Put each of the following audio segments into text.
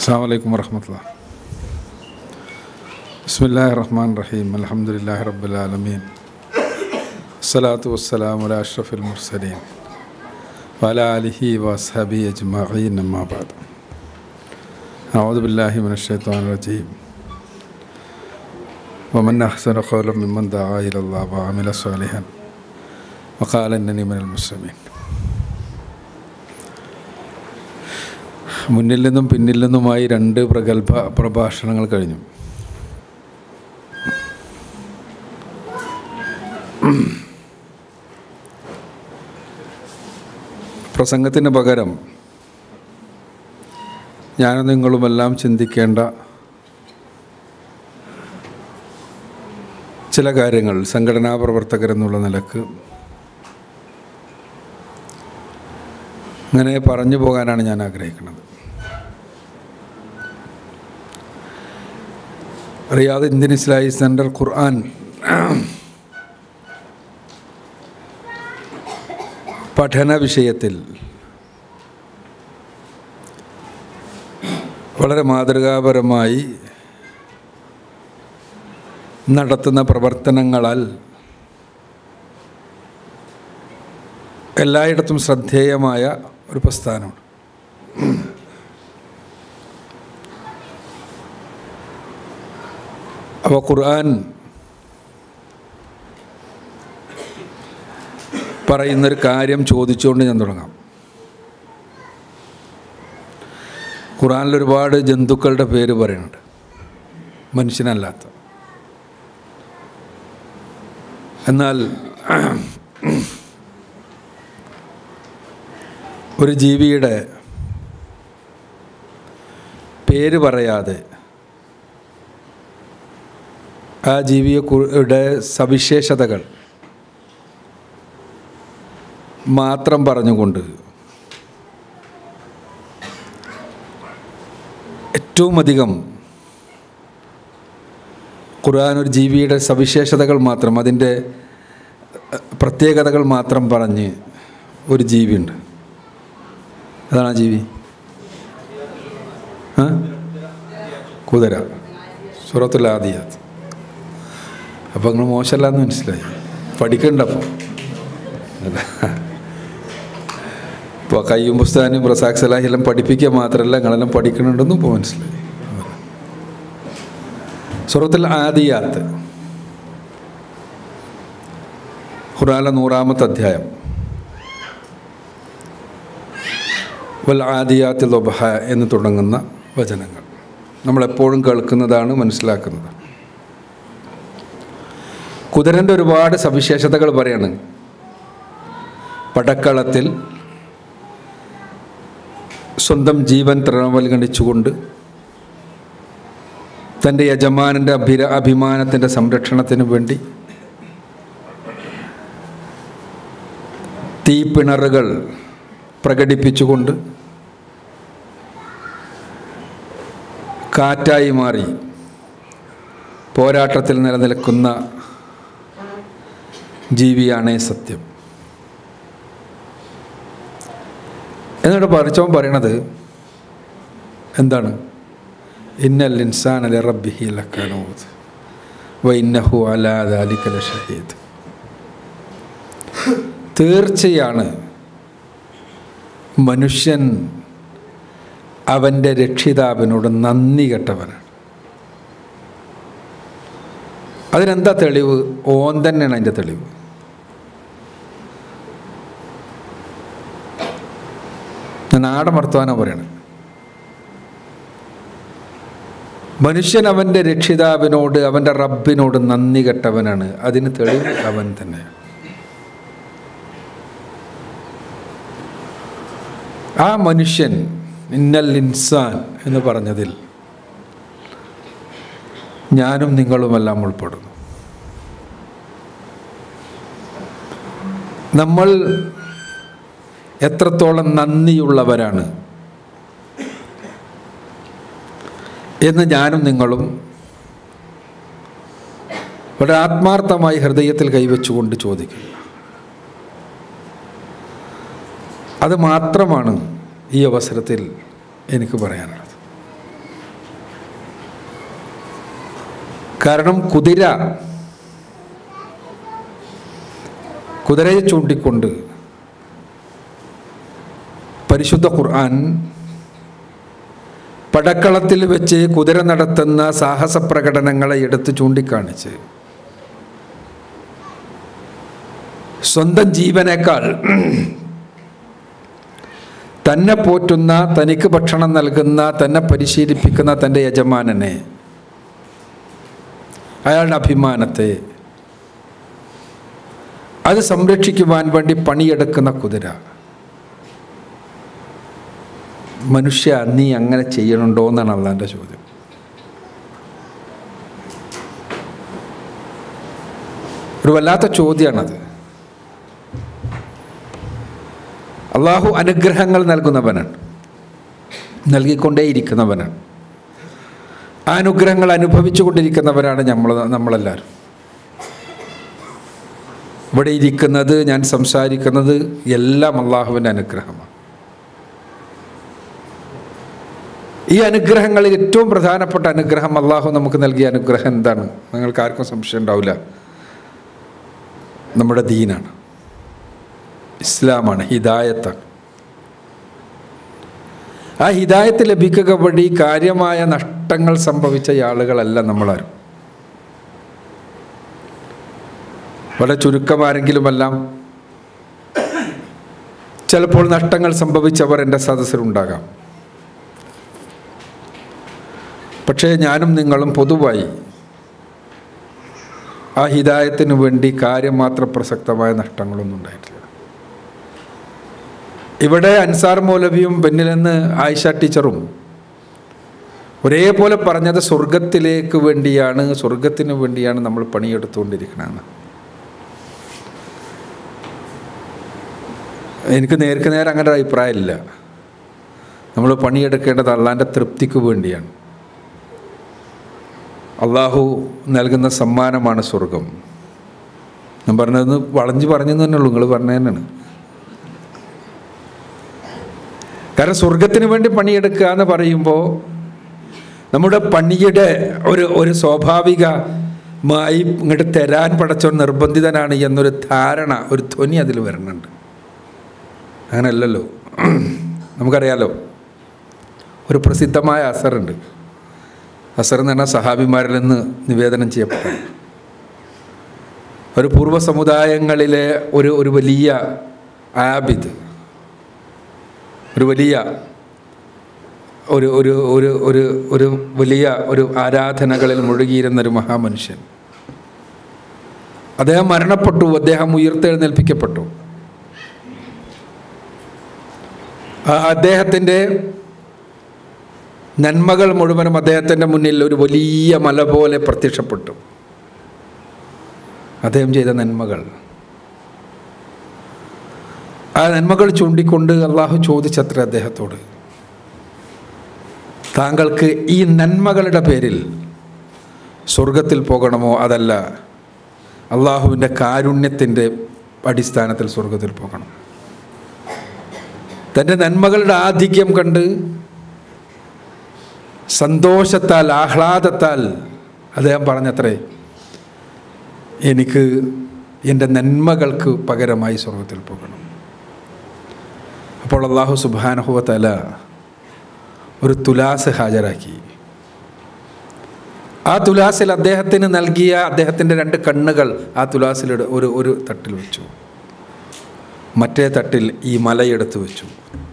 السلام عليكم ورحمة الله بسم الله الرحمن الرحيم الحمد لله رب العالمين الصلاة والسلام على أشرف المرسلين وعلى آله وأصحابه أجمعين أما بعد أعوذ بالله من الشيطان الرجيم ومن أحسن قولا ممن دعا إلى الله وعمل صالحا وقال إنني من المسلمين മുന്നിൽ നിന്നും പിന്നിൽ നിന്നുമായി രണ്ട് പ്രഗത്ഭ പ്രഭാഷണങ്ങൾ കഴിഞ്ഞു പ്രസംഗത്തിന് പകരം ഞാനും നിങ്ങളുമെല്ലാം ചിന്തിക്കേണ്ട ചില കാര്യങ്ങൾ സംഘടനാ പ്രവർത്തകരെന്നുള്ള നിലക്ക് അങ്ങനെ പറഞ്ഞു പോകാനാണ് ഞാൻ ആഗ്രഹിക്കുന്നത് Riyadh Indian Islamic centre Quran പഠന വിഷയത്തിൽ വളരെ മാതൃകാപരമായി നടത്തുന്ന പ്രവർത്തനങ്ങളാൽ എല്ലായിടത്തും ശ്രദ്ധേയമായ ഒരു പ്രസ്ഥാനമാണ് അപ്പോൾ ഖുർആൻ പറയുന്നൊരു കാര്യം ചോദിച്ചുകൊണ്ട് ഞാൻ തുടങ്ങാം ഖുറാനിൽ ഒരുപാട് ജന്തുക്കളുടെ പേര് പറയുന്നുണ്ട് മനുഷ്യനല്ലാത്ത എന്നാൽ ഒരു ജീവിയുടെ പേര് പറയാതെ ആ ജീവിയുടെ സവിശേഷതകൾ മാത്രം പറഞ്ഞുകൊണ്ട് ഏറ്റവും അധികം ഖുർആൻ ഒരു ജീവിയുടെ സവിശേഷതകൾ മാത്രം അതിൻ്റെ പ്രത്യേകതകൾ മാത്രം പറഞ്ഞ് ഒരു ജീവിയുണ്ട് അതാണ് ആ ജീവി ആ കുതിര സുറത്തുൽ ആദിയാത്ത് അപ്പോൾ നിങ്ങൾ മോശമല്ലാന്ന് മനസ്സിലായി പഠിക്കണ്ടപ്പോൾ അല്ല ഇപ്പോൾ കയ്യും പുസ്തകാനും പ്രസാക് സലാഹി എല്ലാം പഠിപ്പിക്കുക മാത്രമല്ല നിങ്ങളെല്ലാം പഠിക്കണുണ്ടെന്നും ഇപ്പോൾ മനസ്സിലായി സുറത്തുൽ ആദിയാത്ത് ഖുറാല നൂറാമത്തെ അധ്യായം വൽ ആദിയാത്തി ലൊബഹ എന്ന് തുടങ്ങുന്ന വചനങ്ങൾ നമ്മളെപ്പോഴും കേൾക്കുന്നതാണ് മനസ്സിലാക്കുന്നത് കുതിരൻ്റെ ഒരുപാട് സവിശേഷതകൾ പറയാണ് പടക്കളത്തിൽ സ്വന്തം ജീവൻ തൃണവൽഗണിച്ചുകൊണ്ട് തൻ്റെ യജമാനൻ്റെ അഭിര അഭിമാനത്തിൻ്റെ സംരക്ഷണത്തിന് വേണ്ടി തീപ്പിണറുകൾ പ്രകടിപ്പിച്ചുകൊണ്ട് കാറ്റായി മാറി പോരാട്ടത്തിൽ നിലനിൽക്കുന്ന ജീവിയാണേ സത്യം എന്നിട്ട് പഠിച്ചവൻ പറയണത് എന്താണ് ഇന്നൽ ഇൻസാൻ അല റബ്ബിഹി ലക്കാനൂത് വ ഇന്നഹു അലാദാലിക്കല ഷഹീദ് തീർച്ചയാണ് മനുഷ്യൻ അവൻ്റെ രക്ഷിതാവിനോട് നന്ദി കെട്ടവനാണ് അതിനെന്താ തെളിവ് ഓൻ തന്നെയാണ് അതിൻ്റെ തെളിവ് ഞാൻ നാടൻ വർത്തമാനം പറയണം മനുഷ്യൻ അവൻ്റെ രക്ഷിതാവിനോട് അവൻ്റെ റബ്ബിനോട് നന്ദി കെട്ടവനാണ് അതിന് തെളിവ് അവൻ തന്നെയാണ് ആ മനുഷ്യൻ ഇന്നൽ ഇൻസാൻ എന്ന് പറഞ്ഞതിൽ ഞാനും നിങ്ങളുമെല്ലാം ഉൾപ്പെടുന്നു നമ്മൾ എത്രത്തോളം നന്ദിയുള്ളവരാണ് എന്ന് ഞാനും നിങ്ങളും വളരെ ആത്മാർത്ഥമായി ഹൃദയത്തിൽ കൈവച്ചുകൊണ്ട് ചോദിക്കുക അത് മാത്രമാണ് ഈ അവസരത്തിൽ എനിക്ക് പറയാനുള്ളത് കാരണം കുതിര കുതിരയെ ചൂണ്ടിക്കൊണ്ട് പരിശുദ്ധ ഖുർആൻ പടക്കളത്തിൽ വെച്ച് കുതിര നടത്തുന്ന സാഹസ പ്രകടനങ്ങളെ എടുത്ത് ചൂണ്ടിക്കാണിച്ച് സ്വന്തം ജീവനേക്കാൾ തന്നെ പോറ്റുന്ന തനിക്ക് ഭക്ഷണം നൽകുന്ന തന്നെ പരിശീലിപ്പിക്കുന്ന തൻ്റെ യജമാനനെ അയാളുടെ അഭിമാനത്തെ അത് സംരക്ഷിക്കുവാൻ വേണ്ടി പണിയെടുക്കുന്ന കുതിര മനുഷ്യ നീ അങ്ങനെ ചെയ്യണുണ്ടോ എന്നാണ് അള്ളാൻ്റെ ചോദ്യം ഒരു വല്ലാത്ത ചോദ്യമാണത് അള്ളാഹു അനുഗ്രഹങ്ങൾ നൽകുന്നവനാണ് നൽകിക്കൊണ്ടേയിരിക്കുന്നവനാണ് ആ അനുഗ്രഹങ്ങൾ അനുഭവിച്ചു കൊണ്ടിരിക്കുന്നവരാണ് നമ്മൾ നമ്മളെല്ലാവരും ഇവിടെ ഇരിക്കുന്നത് ഞാൻ സംസാരിക്കുന്നത് എല്ലാം അള്ളാഹുവിൻ്റെ അനുഗ്രഹമാണ് ഈ അനുഗ്രഹങ്ങളിൽ ഏറ്റവും പ്രധാനപ്പെട്ട അനുഗ്രഹം അള്ളാഹു നമുക്ക് നൽകിയ അനുഗ്രഹം എന്താണ് നിങ്ങൾക്ക് ആർക്കും സംശയം ഉണ്ടാവില്ല നമ്മുടെ ദീനാണ് ഇസ്ലാമാണ് ഹിദായത്താണ് ആ ഹിദായത്ത് ലഭിക്കുക വഴി കാര്യമായ നഷ്ടങ്ങൾ സംഭവിച്ച ആളുകളല്ല നമ്മളാരും വളരെ ചുരുക്കമാരെങ്കിലുമെല്ലാം ചിലപ്പോൾ നഷ്ടങ്ങൾ സംഭവിച്ചവർ എൻ്റെ സദസ്സിലുണ്ടാകാം പക്ഷേ ഞാനും നിങ്ങളും പൊതുവായി ആ ഹിദായത്തിന് വേണ്ടി കാര്യം മാത്രം പ്രസക്തമായ നഷ്ടങ്ങളൊന്നും ഉണ്ടായിട്ടില്ല ഇവിടെ അൻസാർ മൗലവിയും പിന്നിൽ നിന്ന് ആയിഷ ടീച്ചറും ഒരേപോലെ പറഞ്ഞത് സ്വർഗത്തിലേക്ക് വേണ്ടിയാണ് സ്വർഗത്തിന് വേണ്ടിയാണ് നമ്മൾ പണിയെടുത്തുകൊണ്ടിരിക്കണമെന്ന് എനിക്ക് നേർക്ക് നേരെ അങ്ങനെ ഒരു അഭിപ്രായമില്ല നമ്മൾ പണിയെടുക്കേണ്ടത് അള്ളാൻ്റെ തൃപ്തിക്ക് വേണ്ടിയാണ് അള്ളാഹു നൽകുന്ന സമ്മാനമാണ് സ്വർഗം ഞാൻ പറഞ്ഞതെന്ന് വളഞ്ഞ് പറഞ്ഞു തന്നെ ഉള്ളൂ നിങ്ങൾ പറഞ്ഞ തന്നെയാണ് കാരണം സ്വർഗത്തിന് വേണ്ടി പണിയെടുക്കുക എന്ന് പറയുമ്പോൾ നമ്മുടെ പണിയുടെ ഒരു ഒരു സ്വാഭാവികമായി ഇങ്ങോട്ട് തരാൻ പടച്ചോ നിർബന്ധിതനാണ് എന്നൊരു ധാരണ ഒരു ധ്വനി അതിൽ വരുന്നുണ്ട് അങ്ങനെയല്ലല്ലോ നമുക്കറിയാലോ ഒരു പ്രസിദ്ധമായ അസറുണ്ട് അസർ എന്ന് പറഞ്ഞാൽ സഹാബിമാരിൽ നിന്ന് നിവേദനം ചെയ്യപ്പെട്ട ഒരു പൂർവ്വ സമുദായങ്ങളിലെ ഒരു ഒരു വലിയ ആബിദ് ഒരു വലിയ ഒരു ഒരു ഒരു ഒരു ഒരു വലിയ ഒരു ആരാധനകളിൽ മുഴുകിയിരുന്ന ഒരു മഹാമനുഷ്യൻ അദ്ദേഹം മരണപ്പെട്ടു അദ്ദേഹം ഉയർത്തെഴുന്നേൽപ്പിക്കപ്പെട്ടു ആ അദ്ദേഹത്തിൻ്റെ നന്മകൾ മുഴുവനും അദ്ദേഹത്തിൻ്റെ മുന്നിൽ ഒരു വലിയ മല പോലെ പ്രത്യക്ഷപ്പെട്ടു അദ്ദേഹം ചെയ്ത നന്മകൾ ആ നന്മകൾ ചൂണ്ടിക്കൊണ്ട് അള്ളാഹു ചോദിച്ചത്ര അദ്ദേഹത്തോട് താങ്കൾക്ക് ഈ നന്മകളുടെ പേരിൽ സ്വർഗത്തിൽ പോകണമോ അതല്ല അള്ളാഹുവിൻ്റെ കാരുണ്യത്തിൻ്റെ അടിസ്ഥാനത്തിൽ സ്വർഗത്തിൽ പോകണം തൻ്റെ നന്മകളുടെ ആധിക്യം കണ്ട് സന്തോഷത്താൽ ആഹ്ലാദത്താൽ അദ്ദേഹം പറഞ്ഞത്രേ എനിക്ക് എൻ്റെ നന്മകൾക്ക് പകരമായി സ്വർഗത്തിൽ പോകണം അപ്പോൾ അള്ളാഹു സുബാനഹുവത്തല ഒരു തുലാസ് ഹാജരാക്കി ആ തുലാസിൽ അദ്ദേഹത്തിന് നൽകിയ അദ്ദേഹത്തിൻ്റെ രണ്ട് കണ്ണുകൾ ആ തുലാസിൽ ഒരു ഒരു തട്ടിൽ വെച്ചു മറ്റേ തട്ടിൽ ഈ മലയെടുത്ത് വെച്ചു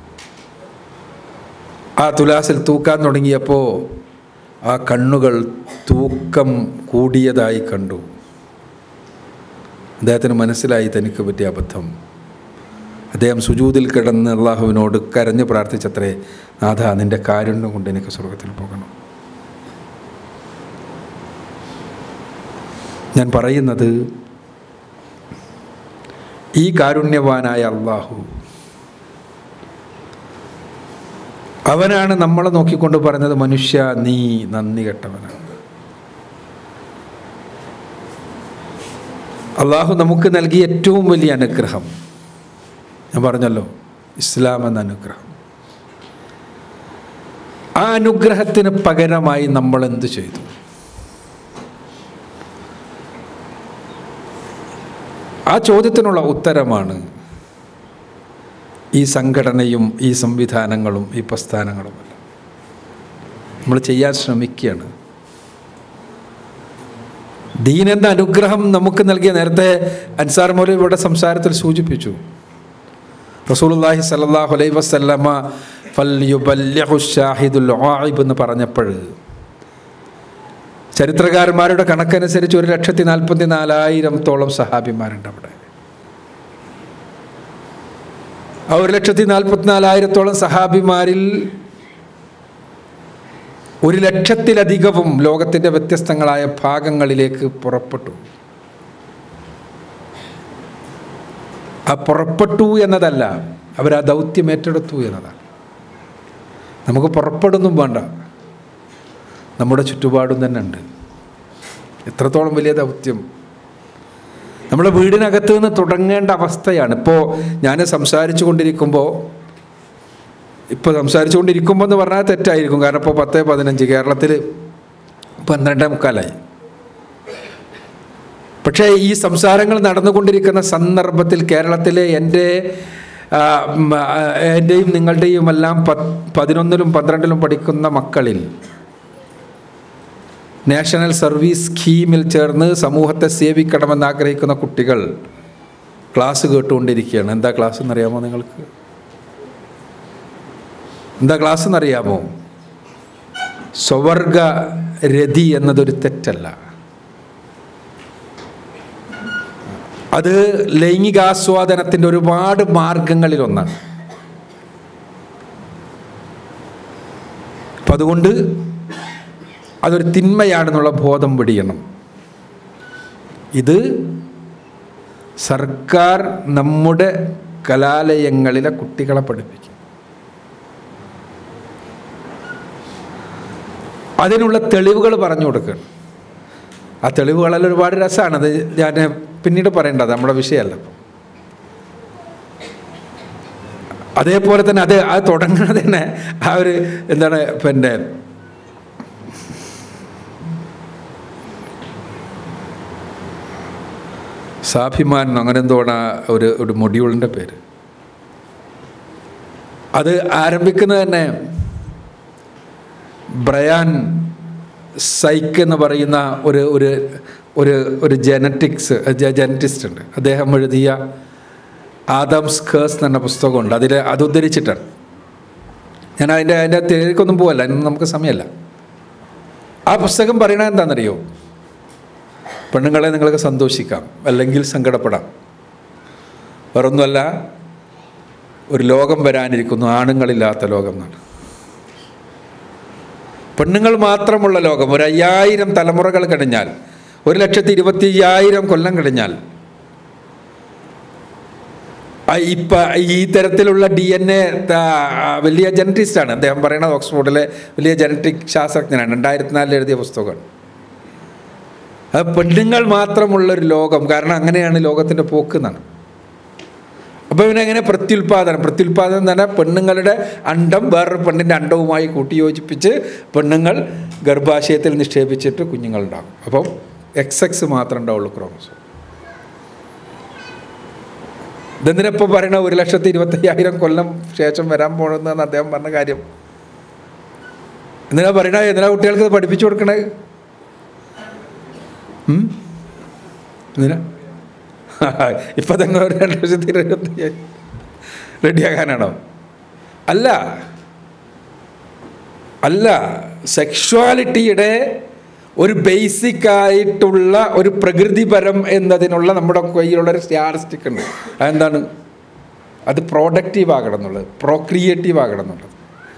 ആ തുലാസിൽ തൂക്കാൻ തുടങ്ങിയപ്പോൾ ആ കണ്ണുകൾ തൂക്കം കൂടിയതായി കണ്ടു അദ്ദേഹത്തിന് മനസ്സിലായി തനിക്ക് പറ്റിയ അബദ്ധം അദ്ദേഹം സുജൂതിൽ കിടന്ന് അള്ളാഹുവിനോട് കരഞ്ഞ് പ്രാർത്ഥിച്ചത്രേ നാഥ നിൻ്റെ കാരുണ്യം കൊണ്ട് എനിക്ക് സ്വർഗത്തിൽ പോകണം ഞാൻ പറയുന്നത് ഈ കാരുണ്യവാനായ അള്ളാഹു അവനാണ് നമ്മളെ നോക്കിക്കൊണ്ട് പറഞ്ഞത് മനുഷ്യ നീ നന്ദി കെട്ടവനാണ് അള്ളാഹു നമുക്ക് നൽകിയ ഏറ്റവും വലിയ അനുഗ്രഹം ഞാൻ പറഞ്ഞല്ലോ ഇസ്ലാം എന്ന അനുഗ്രഹം ആ അനുഗ്രഹത്തിന് പകരമായി നമ്മൾ എന്ത് ചെയ്തു ചോദ്യത്തിനുള്ള ഉത്തരമാണ് ഈ സംഘടനയും ഈ സംവിധാനങ്ങളും ഈ പ്രസ്ഥാനങ്ങളുമല്ല നമ്മൾ ചെയ്യാൻ ശ്രമിക്കുകയാണ് ദീൻ എന്ന അനുഗ്രഹം നമുക്ക് നൽകിയ നേരത്തെ അൻസാർ മൗലി ഇവിടെ സംസാരത്തിൽ സൂചിപ്പിച്ചു റസൂലുള്ളാഹി സല്ലല്ലാഹു അലൈഹി വസല്ലമ ഫൽ യുബല്ലിഹു ഷാഹിദുൽ ആയിബ് എന്ന് പറഞ്ഞപ്പോൾ ചരിത്രകാരന്മാരുടെ കണക്കനുസരിച്ച് ഒരു ലക്ഷത്തി നാൽപ്പത്തി നാലായിരത്തോളം സഹാബിമാരുണ്ട് അവിടെ ആ ഒരു ലക്ഷത്തി നാൽപ്പത്തിനാലായിരത്തോളം സഹാബിമാരിൽ ഒരു ലക്ഷത്തിലധികവും ലോകത്തിൻ്റെ വ്യത്യസ്തങ്ങളായ ഭാഗങ്ങളിലേക്ക് പുറപ്പെട്ടു ആ പുറപ്പെട്ടു എന്നതല്ല അവർ ആ ദൗത്യം ഏറ്റെടുത്തു എന്നതാണ് നമുക്ക് പുറപ്പെടുന്നും വേണ്ട നമ്മുടെ ചുറ്റുപാടും തന്നെ ഉണ്ട് എത്രത്തോളം വലിയ ദൗത്യം നമ്മുടെ വീടിനകത്ത് നിന്ന് തുടങ്ങേണ്ട അവസ്ഥയാണ് ഇപ്പോൾ ഞാൻ സംസാരിച്ചു കൊണ്ടിരിക്കുമ്പോൾ ഇപ്പോൾ സംസാരിച്ചു കൊണ്ടിരിക്കുമ്പോൾ എന്ന് പറഞ്ഞാൽ തെറ്റായിരിക്കും കാരണം ഇപ്പോൾ പത്ത് പതിനഞ്ച് കേരളത്തിൽ പന്ത്രണ്ടേ മുക്കാലായി പക്ഷേ ഈ സംസാരങ്ങൾ നടന്നുകൊണ്ടിരിക്കുന്ന സന്ദർഭത്തിൽ കേരളത്തിലെ എൻ്റെ ആ, ഉം, ആ, എൻ്റെയും നിങ്ങളുടെയും എല്ലാം പ പതിനൊന്നിലും പന്ത്രണ്ടിലും പഠിക്കുന്ന മക്കളിൽ നാഷണൽ സർവീസ് സ്കീമിൽ ചേർന്ന് സമൂഹത്തെ സേവിക്കണമെന്ന് ആഗ്രഹിക്കുന്ന കുട്ടികൾ ക്ലാസ് കേട്ടുകൊണ്ടിരിക്കുകയാണ് എന്താ ക്ലാസ് എന്നറിയാമോ നിങ്ങൾക്ക് എന്താ ക്ലാസ് എന്നറിയാമോ സ്വവർഗ രതി എന്നതൊരു തെറ്റല്ല അത് ലൈംഗികാസ്വാദനത്തിൻ്റെ ഒരുപാട് മാർഗങ്ങളിലൊന്നാണ് അപ്പം അതുകൊണ്ട് അതൊരു തിന്മയാണെന്നുള്ള ബോധം വെടിയണം ഇത് സർക്കാർ നമ്മുടെ കലാലയങ്ങളിലെ കുട്ടികളെ പഠിപ്പിക്കും അതിനുള്ള തെളിവുകൾ പറഞ്ഞു കൊടുക്കണം ആ തെളിവുകളെല്ലാം ഒരുപാട് രസമാണ് അത് ഞാൻ പിന്നീട് പറയേണ്ടത് നമ്മുടെ വിഷയമല്ല ഇപ്പം. അതേപോലെ തന്നെ അത് അത് തുടങ്ങുന്നത് തന്നെ ആ ഒരു എന്താണ് പിന്നെ സാഭിമാൻ അങ്ങനെ എന്തോണ് ആ ഒരു ഒരു മൊഡ്യൂളിൻ്റെ പേര് അത് ആരംഭിക്കുന്നത് തന്നെ ബ്രയാൻ സൈക്ക് എന്ന് പറയുന്ന ഒരു ഒരു ഒരു ഒരു ജനറ്റിക്സ് ജനറ്റിസ്റ്റ് ഉണ്ട് അദ്ദേഹം എഴുതിയ ആദംസ് കേഴ്സ് എന്ന പുസ്തകമുണ്ട് അതിൽ അത് ഉദ്ധരിച്ചിട്ടാണ് ഞാൻ അതിൻ്റെ അതിൻ്റെ തിരക്കൊന്നും പോവല്ല അതിനൊന്നും നമുക്ക് സമയമല്ല ആ പുസ്തകം പറയണത് എന്താണെന്നറിയോ പെണ്ണുങ്ങളെ നിങ്ങൾക്ക് സന്തോഷിക്കാം അല്ലെങ്കിൽ സങ്കടപ്പെടാം വേറൊന്നുമല്ല ഒരു ലോകം വരാനിരിക്കുന്നു ആണുങ്ങളില്ലാത്ത ലോകം എന്നാണ് പെണ്ണുങ്ങൾ മാത്രമുള്ള ലോകം ഒരു അയ്യായിരം തലമുറകൾ കഴിഞ്ഞാൽ ഒരു ലക്ഷത്തി ഇരുപത്തി അയ്യായിരം കൊല്ലം കഴിഞ്ഞാൽ ആ ഇപ്പ ഈ തരത്തിലുള്ള ഡി എൻ എ വലിയ ജനറ്റിസ്റ്റാണ് അദ്ദേഹം പറയുന്നത് ഓക്സ്ഫോർഡിലെ വലിയ ജനറ്റിക് ശാസ്ത്രജ്ഞനാണ് രണ്ടായിരത്തി നാലിൽ എഴുതിയ പുസ്തകമാണ് അത് പെണ്ണുങ്ങൾ മാത്രമുള്ളൊരു ലോകം കാരണം അങ്ങനെയാണ് ലോകത്തിൻ്റെ പോക്ക് എന്നാണ് അപ്പോൾ പിന്നെ എങ്ങനെ പ്രത്യുൽപാദനം പ്രത്യുൽപാദനം എന്ന് പറഞ്ഞാൽ പെണ്ണുങ്ങളുടെ അണ്ടം വേറൊരു പെണ്ണിൻ്റെ അണ്ടവുമായി കൂട്ടിയോജിപ്പിച്ച് പെണ്ണുങ്ങൾ ഗർഭാശയത്തിൽ നിക്ഷേപിച്ചിട്ട് കുഞ്ഞുങ്ങളുണ്ടാകും അപ്പം എക്സ് എക്സ് മാത്രമേ ഉണ്ടാവുള്ളൂ ക്രോമസോം ഇതെന്തിനപ്പോൾ പറയണ ഒരു ലക്ഷത്തി ഇരുപത്തയ്യായിരം കൊല്ലം ശേഷം വരാൻ പോകണമെന്ന് അദ്ദേഹം പറഞ്ഞ കാര്യം എന്തിനാ പറയണ എന്തിനാ കുട്ടികൾക്ക് ഇത് പഠിപ്പിച്ചു കൊടുക്കണേ ഉം? എന്തിനാ ഇപ്പം തന്നെ ഒരു രണ്ട് ലക്ഷത്തി ഇരുപത്തി റെഡിയാക്കാനാണോ അല്ല അല്ല സെക്ഷുവാലിറ്റിയുടെ ഒരു ബേസിക് ആയിട്ടുള്ള ഒരു പ്രകൃതിപരം എന്നതിനുള്ള നമ്മുടെ കയ്യിലുള്ള ഒരു സ്റ്റാറ്റിസ്റ്റിക് ഉണ്ട് അതെന്താണ് അത് പ്രോഡക്റ്റീവ് ആകണം എന്നുള്ളത് പ്രോക്രിയേറ്റീവ് ആകണം എന്നുള്ളത്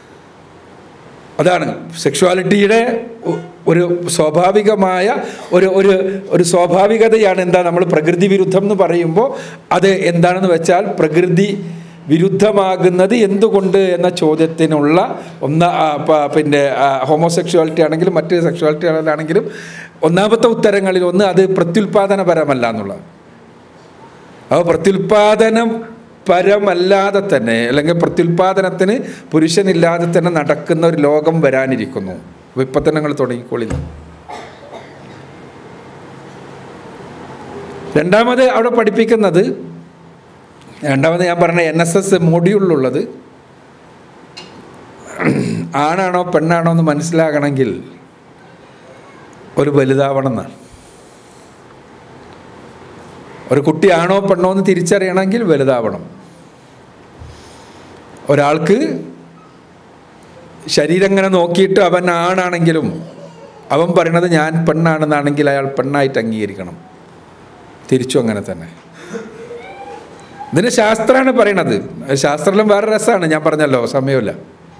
അതാണ് സെക്ഷുവാലിറ്റിയുടെ ഒ- ഒരു സ്വാഭാവികമായ ഒരു ഒരു ഒരു സ്വാഭാവികതയാണ് എന്താ നമ്മൾ പ്രകൃതി വിരുദ്ധം എന്ന് പറയുമ്പോൾ അത് എന്താണെന്ന് വെച്ചാൽ പ്രകൃതി വിരുദ്ധമാകുന്നത് എന്തുകൊണ്ട് എന്ന ചോദ്യത്തിനുള്ള ഒന്ന് ആ, പ- പിന്നെ ഹോമോസെക്ഷുവാലിറ്റി ആണെങ്കിലും മറ്റ് സെക്ഷുവാലിറ്റി ആണെങ്കിലും ഒന്നാമത്തെ ഉത്തരങ്ങളിൽ ഒന്ന് അത് പ്രത്യുൽപാദനപരമല്ല എന്നുള്ളത് അപ്പോൾ പ്രത്യുൽപാദനം പരമല്ലാതെ തന്നെ അല്ലെങ്കിൽ പ്രത്യുൽപാദനത്തിന് പുരുഷനില്ലാതെ തന്നെ നടക്കുന്ന ഒരു ലോകം വരാനിരിക്കുന്നു അപ്പോൾ ഇപ്പം തന്നെ നിങ്ങൾ തുടങ്ങിക്കോളില്ല രണ്ടാമത് അവിടെ പഠിപ്പിക്കുന്നത് രണ്ടാമത് ഞാൻ പറഞ്ഞ എൻ എസ് എസ് മോഡ്യൂളിലുള്ളത് ആണാണോ പെണ്ണാണോ എന്ന് മനസ്സിലാകണമെങ്കിൽ ഒരു വലുതാവണം എന്നാണ് ഒരു കുട്ടി ആണോ പെണ്ണോ എന്ന് തിരിച്ചറിയണമെങ്കിൽ വലുതാവണം ഒരാൾക്ക് ശരീരം ഇങ്ങനെ നോക്കിയിട്ട് അവൻ ആണാണെങ്കിലും അവൻ പറയണത് ഞാൻ പെണ്ണാണെന്നാണെങ്കിൽ അയാൾ പെണ്ണായിട്ട് അംഗീകരിക്കണം തിരിച്ചും അങ്ങനെ തന്നെ ഇതിന് ശാസ്ത്രമാണ് പറയണത് ശാസ്ത്രം വേറെ രസമാണ് ഞാൻ പറഞ്ഞല്ലോ സമയമില്ല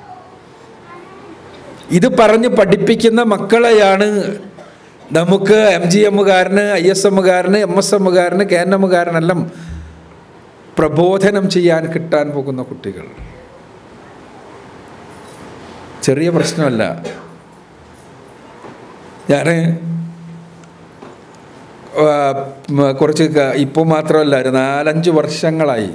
ഇത് പറഞ്ഞ് പഠിപ്പിക്കുന്ന മക്കളെയാണ് നമുക്ക് എം ജി എമ്മുകാരന് ഐ എസ് എമ്മുകാരന് എം എസ് എമ്മുകാരന് കെ എൻ എമ്മുകാരനെല്ലാം പ്രബോധനം ചെയ്യാൻ കിട്ടാൻ പോകുന്ന കുട്ടികൾ ചെറിയ പ്രശ്നമല്ല ഞാൻ കുറച്ച് ഇപ്പോൾ മാത്രമല്ല ഒരു നാലഞ്ച് വർഷങ്ങളായി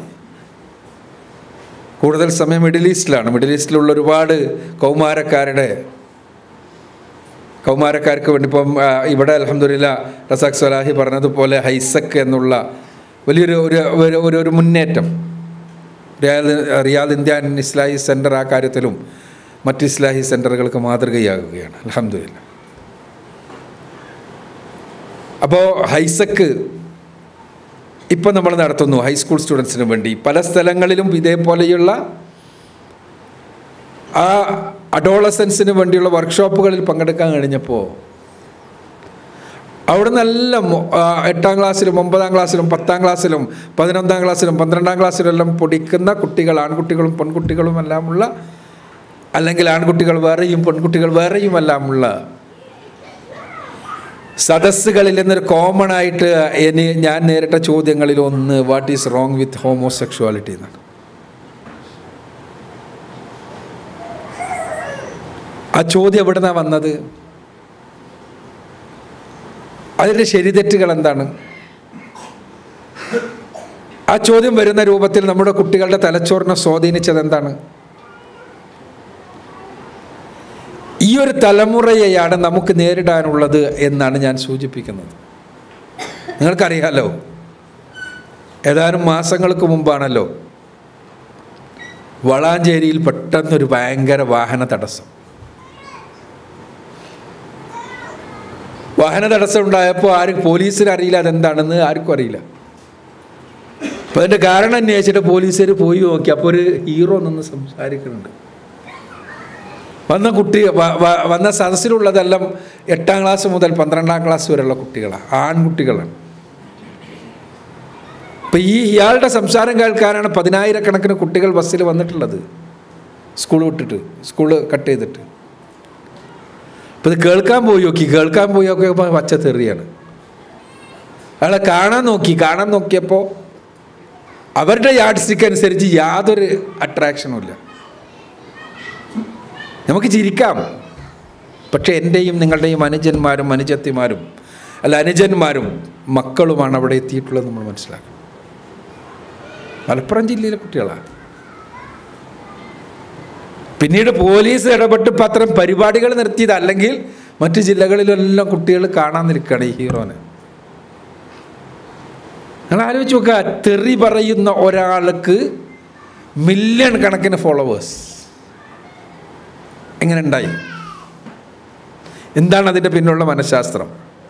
കൂടുതൽ സമയം മിഡിൽ ഈസ്റ്റിലാണ് മിഡിൽ ഈസ്റ്റിലുള്ള ഒരുപാട് കൗമാരക്കാരുടെ കൗമാരക്കാർക്ക് വേണ്ടി ഇപ്പം ആ, ഇവിടെ അലഹമുല്ല റസാഖ് സലാഹി പറഞ്ഞതുപോലെ ഹൈസക്ക് എന്നുള്ള വലിയൊരു ഒരു ഒരു ഒരു ഒരു മുന്നേറ്റം റിയാദ് റിയാദ് ഇന്ത്യൻ ഇസ്ലാഹി സെൻറ്റർ ആ കാര്യത്തിലും മറ്റ് ഇസ്ലാഹി സെൻറ്ററുകൾക്ക് മാതൃകയാകുകയാണ് അലഹമുല്ല അപ്പോൾ ഹൈസക്ക് ഇപ്പം നമ്മൾ നടത്തുന്നു ഹൈസ്കൂൾ സ്റ്റുഡൻസിന് വേണ്ടി പല സ്ഥലങ്ങളിലും ഇതേപോലെയുള്ള ആ അഡോളസൻസിന് വേണ്ടിയുള്ള വർക്ക്ഷോപ്പുകളിൽ പങ്കെടുക്കാൻ കഴിഞ്ഞപ്പോൾ അവിടെ നല്ല മൊ- ആ, എട്ടാം ക്ലാസ്സിലും ഒമ്പതാം ക്ലാസ്സിലും പത്താം ക്ലാസ്സിലും പതിനൊന്നാം ക്ലാസ്സിലും പന്ത്രണ്ടാം ക്ലാസ്സിലും എല്ലാം പൊടിക്കുന്ന കുട്ടികൾ ആൺകുട്ടികളും പെൺകുട്ടികളും എല്ലാമുള്ള അല്ലെങ്കിൽ ആൺകുട്ടികൾ വേറെയും പെൺകുട്ടികൾ വേറെയും എല്ലാമുള്ള സദസ്സുകളിൽ നിന്നൊരു കോമൺ ആയിട്ട് എനി ഞാൻ നേരിട്ട ചോദ്യങ്ങളിൽ ഒന്ന് what is wrong with homosexuality എന്നാണ് ആ ചോദ്യം എവിടെ നിന്നാണ് വന്നത് അതിൻ്റെ ശരിതെറ്റുകൾ എന്താണ് ആ ചോദ്യം വരുന്ന രൂപത്തിൽ നമ്മുടെ കുട്ടികളുടെ തലച്ചോറിനെ സ്വാധീനിച്ചത് എന്താണ് ഈ ഒരു തലമുറയെയാണ് നമുക്ക് നേരിടാനുള്ളത് എന്നാണ് ഞാൻ സൂചിപ്പിക്കുന്നത് നിങ്ങൾക്കറിയാലോ ഏതാനും മാസങ്ങൾക്ക് മുമ്പാണല്ലോ വളാഞ്ചേരിയിൽ പെട്ടെന്നൊരു ഭയങ്കര വാഹന തടസ്സം വാഹന തടസ്സം ഉണ്ടായപ്പോൾ ആരും പോലീസിന് അറിയില്ല അതെന്താണെന്ന് ആർക്കും അറിയില്ല അപ്പോൾ അതിൻ്റെ കാരണം അന്വേഷിച്ചിട്ട് പോലീസുകാർ പോയി നോക്കി അപ്പോൾ ഒരു ഹീറോ നിന്ന് സംസാരിക്കുന്നുണ്ട് വന്ന കുട്ടി വ- വ- വന്ന സദസ്സിലുള്ളതെല്ലാം എട്ടാം ക്ലാസ് മുതൽ പന്ത്രണ്ടാം ക്ലാസ് വരെയുള്ള കുട്ടികളാണ് ആൺകുട്ടികളാണ് അപ്പം ഈ ഇയാളുടെ സംസാരം കേൾക്കാനാണ് പതിനായിരക്കണക്കിന് കുട്ടികൾ ബസ്സിൽ വന്നിട്ടുള്ളത് സ്കൂൾ വിട്ടിട്ട് സ്കൂള് കട്ട് ചെയ്തിട്ട് അപ്പം ഇത് കേൾക്കാൻ പോയി നോക്കി കേൾക്കാൻ പോയി നോക്കിയപ്പോൾ പച്ച തെറിയാണ് അയാളെ കാണാൻ നോക്കി കാണാൻ നോക്കിയപ്പോൾ അവരുടെ യാഡ് സ്റ്റിക്ക് അനുസരിച്ച് യാതൊരു അട്രാക്ഷനും ഇല്ല നമുക്ക് ചിരിക്കാം പക്ഷേ എൻ്റെയും നിങ്ങളുടെയും അനുജന്മാരും അനുജത്തിമാരും അല്ല അനുജന്മാരും മക്കളുമാണ് അവിടെ എത്തിയിട്ടുള്ളത് നമ്മൾ മനസ്സിലാക്കണം മലപ്പുറം ജില്ലയിലെ കുട്ടികളാണ് പിന്നീട് പോലീസ് ഇടപെട്ട് ഇപ്പം അത്തരം പരിപാടികൾ നിർത്തിയത് അല്ലെങ്കിൽ മറ്റു ജില്ലകളിലെല്ലാം കുട്ടികൾ കാണാൻ നിൽക്കുകയാണ് ഈ ഹീറോനെ നിങ്ങൾ ആലോചിച്ച് നോക്കുക തെറി പറയുന്ന ഒരാൾക്ക് മില്യൺ കണക്കിന് ഫോളോവേഴ്സ് എങ്ങനെ ഉണ്ടായി എന്താണ് അതിൻ്റെ പിന്നിലുള്ള മനഃശാസ്ത്രം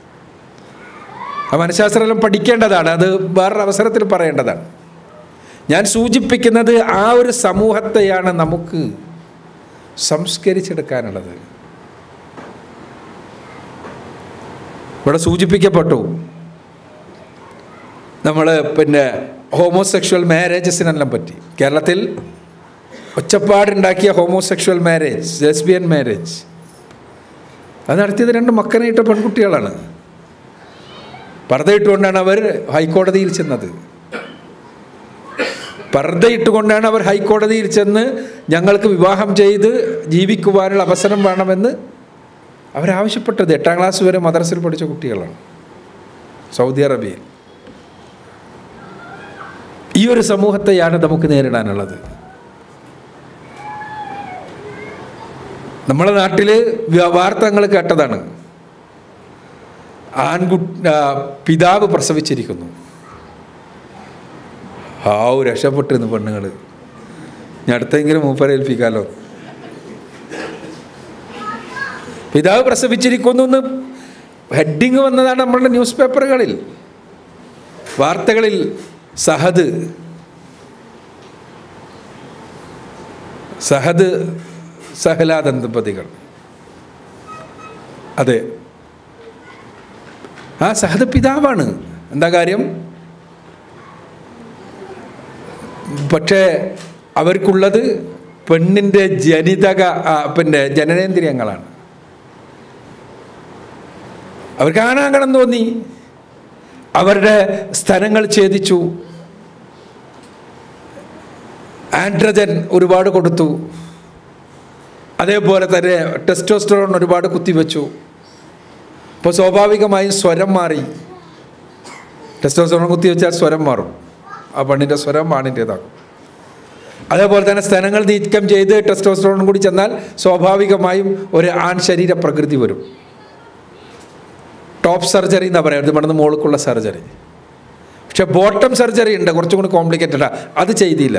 ആ മനഃശാസ്ത്രം എല്ലാം പഠിക്കേണ്ടതാണ് അത് വേറൊരു അവസരത്തിൽ പറയേണ്ടതാണ് ഞാൻ സൂചിപ്പിക്കുന്നത് ആ ഒരു സമൂഹത്തെയാണ് നമുക്ക് സംസ്കരിച്ചെടുക്കാനുള്ളത് ഇവിടെ സൂചിപ്പിക്കപ്പെട്ടു നമ്മൾ പിന്നെ ഹോമോസെക്ഷൽ മാരേജസിനെല്ലാം പറ്റി കേരളത്തിൽ ഒച്ചപ്പാടുണ്ടാക്കിയ ഹോമോസെക്ഷൽ മാരേജ് ലെസ്ബിയൻ മാരേജ് അത് നടത്തിയത് രണ്ട് മക്കനെയിട്ട പെൺകുട്ടികളാണ് പർദ്ദയിട്ടുകൊണ്ടാണ് അവർ ഹൈക്കോടതിയിൽ ചെന്നത് പർദ്ദയിട്ടുകൊണ്ടാണ് അവർ ഹൈക്കോടതിയിൽ ചെന്ന് ഞങ്ങൾക്ക് വിവാഹം ചെയ്ത് ജീവിക്കുവാനുള്ള അവസരം വേണമെന്ന് അവരാവശ്യപ്പെട്ടത് എട്ടാം ക്ലാസ് വരെ മദ്രസയിൽ പഠിച്ച കുട്ടികളാണ് സൗദി അറേബ്യയിൽ ഈ ഒരു സമൂഹത്തെയാണ് നമുക്ക് നേരിടാനുള്ളത് നമ്മുടെ നാട്ടിൽ വാർത്തകൾ കേട്ടതാണ് ആൺകുട്ടി പിതാവ് പ്രസവിച്ചിരിക്കുന്നു ഹാവ് രക്ഷപ്പെട്ടിരുന്നു പെണ്ണുങ്ങൾ ഞാൻ അടുത്തെങ്കിലും മൂപ്പരെ ഏൽപ്പിക്കാമല്ലോ പിതാവ് പ്രസവിച്ചിരിക്കുന്നു എന്ന് ഹെഡിങ് വന്നതാണ് നമ്മളുടെ ന്യൂസ് പേപ്പറുകളിൽ വാർത്തകളിൽ സഹദ് സഹദ് സഹല ദമ്പതികൾ അതെ ആ സഹദ് പിതാവാണ് എന്താ കാര്യം പക്ഷേ അവർക്കുള്ളത് പെണ്ണിൻ്റെ ജനിതക ആ, പിന്നെ ജനനേന്ദ്രിയങ്ങളാണ് അവർക്ക് ആണാകണം തോന്നി അവരുടെ സ്ഥലങ്ങൾ ഛേദിച്ചു ആൻഡ്രജൻ ഒരുപാട് കൊടുത്തു അതേപോലെ തന്നെ ടെസ്റ്റോസ്റ്ററോൺ ഒരുപാട് കുത്തിവെച്ചു അപ്പോൾ സ്വാഭാവികമായും സ്വരം മാറി ടെസ്റ്റോസ്റ്ററോൺ കുത്തിവെച്ചാൽ സ്വരം മാറും ആ പെണ്ണിൻ്റെ സ്വരം ആണിൻ്റേതാകും അതേപോലെ തന്നെ സ്ഥലങ്ങൾ നീക്കം ചെയ്ത് ടെസ്റ്റോസ്റ്ററോൺ കൂടി ചെന്നാൽ സ്വാഭാവികമായും ഒരു ആൺ ശരീര പ്രകൃതി വരും ടോപ്പ് സർജറി എന്നാ പറയുന്നത് ഇവിടുന്ന് മുകൾക്കുള്ള സർജറി പക്ഷെ ബോട്ടം സർജറി ഉണ്ട് കുറച്ചും കൂടി കോംപ്ലിക്കേറ്റഡാ അത് ചെയ്തില്ല